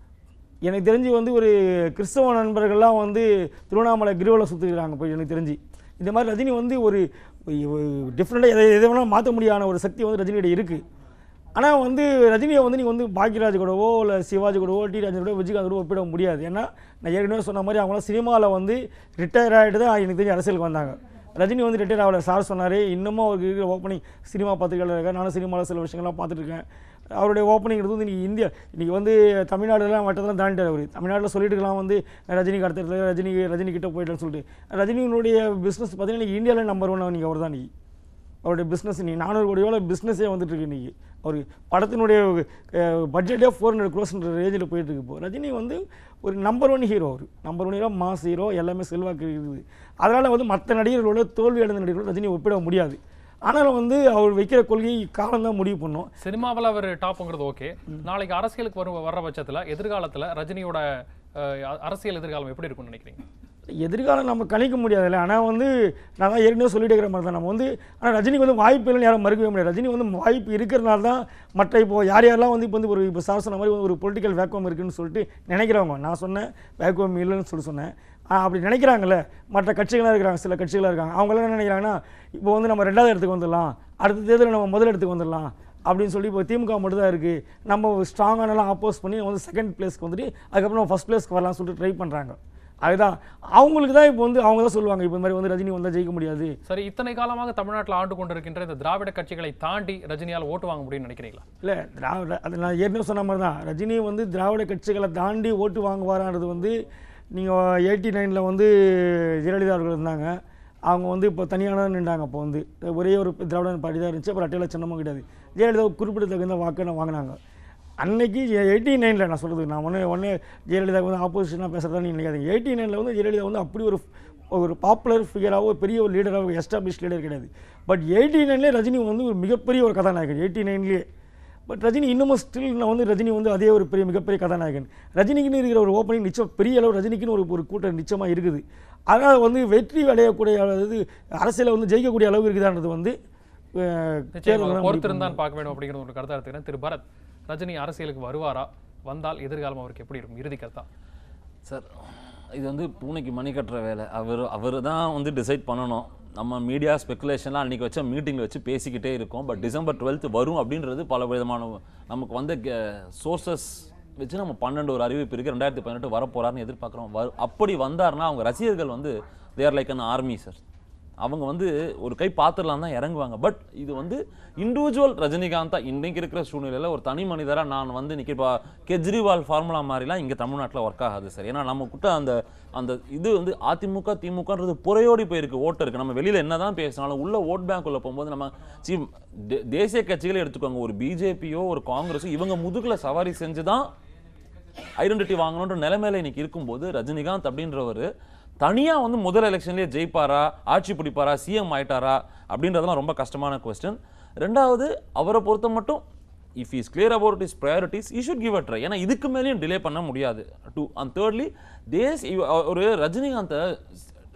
எனக்கு தெரிஞ்சு வந்து ஒரு கிறிஸ்தவ நண்பர்கள்லாம் வந்து திருவண்ணாமலை கிரிவலம் சுற்றுக்கிறாங்க போய் எனக்கு தெரிஞ்சு இந்த மாதிரி ரஜினி வந்து ஒரு டிஃப்ரெண்ட்டாக எதை எதை வேணாலும் மாற்ற முடியாத ஒரு சக்தி வந்து ரஜினியோட இருக்குது ஆனால் வந்து ரஜினியை வந்து நீங்கள் வந்து பாக்யராஜ் கூடவோ இல்லை சிவாஜி கூடவோ டி ராஜன் கூட விஜயகாந்த் கூட ஒப்பிட முடியாது ஏன்னா நான் ஏற்கனவே சொன்ன மாதிரி அவங்களாம் சினிமாவில் வந்து ரிட்டையர் ஆகிட்டு தான் எனக்கு தெரிஞ்சு அரசியலுக்கு வந்தாங்க ரஜினி வந்து ரிட்டையர் ஆகல சார் சொன்னார் இன்னமும் அவருக்கு இருக்கிற ஓப்பனிங் சினிமா பத்திரிகையில் இருக்கேன் நானும் சினிமாவில் சில விஷயங்கள்லாம் பார்த்துட்டு இருக்கேன் அவருடைய ஓப்பனிங்கிறது வந்து இன்றைக்கி இந்தியா இன்றைக்கி வந்து தமிழ்நாடுலாம் வட்டத்தெல்லாம் தாண்டிட்டார் அவர் தமிழ்நாட்டில் சொல்லிட்டு இருக்கலாம் வந்து ரஜினிக்கு அடுத்த ரஜினி ரஜினி கிட்ட போயிட்டேன்னு சொல்லிட்டு ரஜினியினுடைய பிஸ்னஸ் பார்த்தீங்கன்னா இன்றைக்கி இந்தியாவில் நம்பர் ஒன் நீங்கள் அவர் தான் இன்றைக்கி அவருடைய பிஸ்னஸ் நீ நானூறு கோடி ரூபாய் பிஸ்னஸே வந்துட்டு இருக்கு இன்றைக்கி அவர் படத்தினுடைய பட்ஜெட்டே ஃபோர் ஹண்ட்ரட் க்ரோஸ்ன்ற ரேஞ்சில் போயிட்டு இருக்கு இப்போ ரஜினி வந்து ஒரு நம்பர் ஒன் ஹீரோ அவர் number one hero mass hero எல்லாமே செல்வாக்கு இருக்குது அதனால் வந்து மற்ற நடிகர்களோட தோல்வி அடைந்த நடிகர்களோட ரஜினி ஒப்பிட முடியாது ஆனாலும் வந்து அவர் வைக்கிற கொள்கை காலம் தான் முடிவு பண்ணும் சினிமாவில் அவர் டாப்புங்கிறது ஓகே நாளைக்கு அரசியலுக்கு வரும் வர்ற பட்சத்துல எதிர்காலத்துல ரஜினியோட அஹ், அரசியல் எதிர்காலம் எப்படி இருக்கும்னு நினைக்கிறீங்க எதிர்காலம் நம்ம கணிக்க முடியாதுல்ல ஆனால் வந்து நான் தான் ஏற்கனவே சொல்லிட்டு இருக்கிற மாதிரி தான் நம்ம வந்து ஆனால் ரஜினிக்கு வந்து வாய்ப்பு இல்லைன்னு யாரும் மறுக்கவே முடியாது ரஜினி வந்து வாய்ப்பு இருக்கிறனால தான் மற்ற இப்போ யார் யாரெல்லாம் வந்து இப்போ வந்து ஒரு இப்போ சார் சொன்ன மாதிரி ஒரு பொலிட்டிக்கல் வேக்குவம் இருக்குன்னு சொல்லிட்டு நினைக்கிறவங்க நான் சொன்னேன் வேக்குவம் இல்லைன்னு சொல்லி சொன்னேன் ஆ, அப்படி நினைக்கிறாங்கல்ல மற்ற கட்சிகளாக இருக்கிறாங்க சில கட்சிகளாக இருக்காங்க அவங்களாம் என்ன நினைக்கிறாங்கன்னா இப்போ வந்து நம்ம ரெண்டாவது இடத்துக்கு வந்துடலாம் அடுத்த தேர்தலில் நம்ம முதல் இடத்துக்கு வந்துடலாம் அப்படின்னு சொல்லி இப்போ திமுக மட்டும் தான் இருக்குது நம்ம ஸ்ட்ராங்கானலாம் ஆப்போஸ் பண்ணி வந்து செகண்ட் பிளேஸ்க்கு வந்துட்டு அதுக்கப்புறம் நம்ம ஃபஸ்ட் பிளேஸ்க்கு வரலாம்னு சொல்லிட்டு ட்ரை பண்ணுறாங்க அதுதான் அவங்களுக்கு தான் இப்போ வந்து அவங்க தான் சொல்லுவாங்க இப்போ இந்த மாதிரி வந்து ரஜினி வந்தால் ஜெயிக்க முடியாது சரி இத்தனை காலமாக தமிழ்நாட்டில் ஆண்டு கொண்டிருக்கின்ற இந்த திராவிட கட்சிகளை தாண்டி ரஜினியால் ஓட்டு வாங்க முடியும்னு நினைக்கிறீங்களா இல்லை திராவிட அது நான் ஏற்கனவே சொன்ன மாதிரி தான் ரஜினி வந்து திராவிட கட்சிகளை தாண்டி ஓட்டு வாங்குவாரான்றது வந்து நீங்கள் எயிட்டி நைனில் வந்து ஜெயலலிதா அவர்கள் இருந்தாங்க அவங்க வந்து இப்போ தனியாக தான் நின்றாங்க அப்போ வந்து ஒரே ஒரு திராவிட பார்ட்டி தான் இருந்துச்சு அப்புறம் அட்டையில் சின்னமும் கிடையாது ஜெயலலிதா குறிப்பிடத்தகுந்த வாக்கு வாங்கினாங்க அன்னைக்கு எயிட்டி நைனில் நான் சொல்கிறது நான் ஒன்று ஒன்று ஜெயலலிதா வந்து ஆப்போசிஷனாக பேசுகிறதா நீ நினைக்காதீங்க எயிட்டி நைனில் வந்து ஜெயலலிதா வந்து அப்படி ஒரு ஒரு பாப்புலர் ஃபிகராகவோ பெரிய ஒரு லீடராகவோ எஸ்டாப்ளிஷ் லீடர் கிடையாது பட் எயிட்டி நைன்லேயே ரஜினி வந்து ஒரு மிகப்பெரிய ஒரு கதாநாயகன் எயிட்டி நைன்லேயே பட் ரஜினி இன்னமும் ஸ்டில் நான் வந்து ரஜினி வந்து அதே ஒரு பெரிய மிகப்பெரிய கதாநாயகன் ரஜினிக்குன்னு இருக்கிற ஒரு ஓப்பனிங் நிச்சயம் பெரிய அளவு ரஜினிக்குன்னு ஒரு ஒரு கூட்டம் நிச்சயமாக இருக்குது அதனால் வந்து வெற்றி அடையக்கூடிய அதாவது அரசியலை வந்து ஜெயிக்கக்கூடிய அளவு இருக்குதான்றது வந்து அஹ், தேர்தல் நிச்சயமாக தான் முடிவு பொறுத்திருந்தான் பார்க்க வேண்டும் அப்படிங்கிற ஒரு கருத்தை எடுத்துக்கிறேன் திரு பரத் ரஜினி அரசியலுக்கு வருவாரா வந்தால் எதிர்காலம் அவருக்கு எப்படி இருக்கும் இறுதி கருத்தா சார் இது வந்து பூனைக்கு மணி கட்டுற வேலை அவர் அவர் தான் வந்து டிசைட் பண்ணணும் நம்ம மீடியா ஸ்பெகுலேஷன்லாம் அன்றைக்கி வச்ச மீட்டிங்கில் வச்சு பேசிக்கிட்டே இருக்கோம் பட் டிசம்பர் டுவெல்த் வரும் அப்படின்றது பல விதமான நமக்கு வந்த சோர்சஸ் வச்சு நம்ம பன்னெண்டு ஒரு அறிவிப்பு இருக்குது ரெண்டாயிரத்தி பதினெட்டு வரப்போறாருன்னு எதிர்பார்க்குறோம் வரு அப்படி வந்தாருன்னா அவங்க ரசிகர்கள் வந்து they're like an army sir அவங்க வந்து ஒரு கை பார்த்துடலாம் தான் இறங்குவாங்க பட் இது வந்து இண்டிவிஜுவல் ரஜினிகாந்தா இன்னைக்கு இருக்கிற சூழ்நிலையில் ஒரு தனி மனிதராக நான் வந்து இன்னைக்கு இப்போ கெஜ்ரிவால் ஃபார்முலா மாதிரிலாம் இங்கே தமிழ்நாட்டில் ஒர்க் ஆகாது சார் ஏன்னா நம்ம கிட்ட அந்த அந்த இது வந்து அதிமுக திமுகன்றது புறையோடி போயிருக்கு ஓட்டு இருக்கு நம்ம வெளியில் என்ன தான் பேசினாலும் உள்ள ஓட் பேங்க் உள்ள போகும்போது நம்ம சி தே- தேசிய கட்சிகளை எடுத்துக்கோங்க ஒரு பிஜேபியோ ஒரு காங்கிரஸோ இவங்க முதுகில் சவாரி செஞ்சு தான் ஐடென்டிட்டி வாங்கணுன்ற நிலைமையில இன்னைக்கு இருக்கும்போது ரஜினிகாந்த் அப்படின்றவர் தனியாக வந்து முதல் எலெக்ஷன்லேயே ஜெயிப்பாரா ஆட்சி பிடிப்பாரா சிஎம் ஆயிட்டாரா அப்படின்றதெல்லாம் ரொம்ப கஷ்டமான கொஸ்டின் ரெண்டாவது அவரை பொறுத்த மட்டும் if is clear about his priorities he should give a try ஏன்னா இதுக்கு மேலேயும் டிலே பண்ண முடியாது டூ அண்ட் தேர்ட்லி தேஸ் ஒரு ரஜினிகாந்தை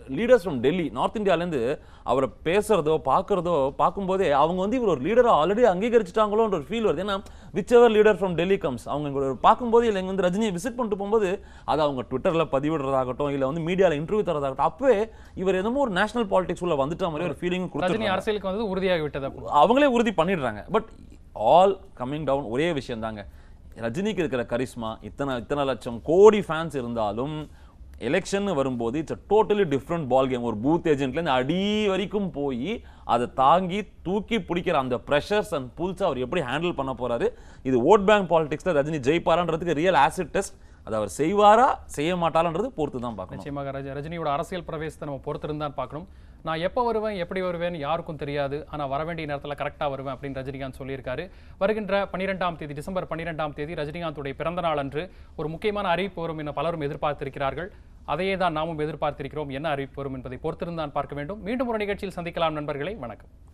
லீடர்ஸ் ஃப்ரம் டெல்லி நார்த் இந்தியாலேருந்து அவரை பேசுறதோ பார்க்குறதோ பார்க்கும்போதே அவங்க வந்து இவர் ஒரு லீடரை ஆல்ரெடி அங்கீகரிச்சிட்டாங்களோன்ற ஒரு ஃபீல் வருது ஏன்னா whichever leader from Delhi comes அவங்க இங்க ஒரு பார்க்கும்போது இல்லை இங்க வந்து ரஜினியை விசிட் பண்ணிட்டு போகும்போது அது அவங்க ட்விட்டரில் பதிவிடுறதாகட்டும் இல்லை வந்து மீடியாவில் இன்டர்வியூ தரதாகட்டும் அப்பவே இவர் என்னமோ ஒரு நேஷனல் பாலிடிக்ஸ் உள்ள வந்துட்ட மாதிரி ஒரு ஃபீலிங் ரஜினி கொடுத்து அரசியலுக்கு வந்தது உறுதியாகி விட்டது அப்போ அவங்களே உறுதி பண்ணிடுறாங்க பட் ஆல் கம்மிங் டவுன் ஒரே விஷயம் தாங்க ரஜினிக்கு இருக்கிற கரிஸ்மா இத்தனை இத்தனை லட்சம் கோடி ஃபேன்ஸ் இருந்தாலும் எலெக்ஷன் வரும்போது it's a totally different ball game ஒரு பூத் ஏஜென்ட்லேருந்து அடி வரைக்கும் போய் அதை தாங்கி தூக்கி பிடிக்கிற அந்த ப்ரெஷர்ஸ் அண்ட் புல்ஸ் அவர் எப்படி ஹேண்டில் பண்ண போறாரு இது ஓட் பேங்க் பாலிடிக்ஸில் ரஜினி ஜெயிப்பாரான்றதுக்கு ரியல் ஆசிட் டெஸ்ட் அதை அவர் செய்வாரா செய்ய மாட்டாரான்றது பொறுத்து தான் பார்க்கணும் நிச்சயமாக ரஜ ரஜினியோட அரசியல் பிரவேசத்தை நம்ம பொறுத்திருந்தான் பார்க்கணும் நான் எப்போ வருவேன் எப்படி வருவேன் யாருக்கும் தெரியாது ஆனால் வர வேண்டிய நேரத்தில் கரெக்டாக வருவேன் அப்படின்னு ரஜினிகாந்த் சொல்லியிருக்காரு வருகின்ற பன்னிரெண்டாம் தேதி டிசம்பர் பன்னிரெண்டாம் தேதி ரஜினிகாந்துடைய பிறந்த நாள் அன்று ஒரு முக்கியமான அறிவிப்பு வரும் என பலரும் எதிர்பார்த்திருக்கிறார்கள் அதையே தான் நாமும் எதிர்பார்த்திருக்கிறோம் என்ன அறிவிப்பு வரும் என்பதை பொறுத்திருந்தான் பார்க்க வேண்டும் மீண்டும் ஒரு நிகழ்ச்சியில் சந்திக்கலாம் நண்பர்களே வணக்கம்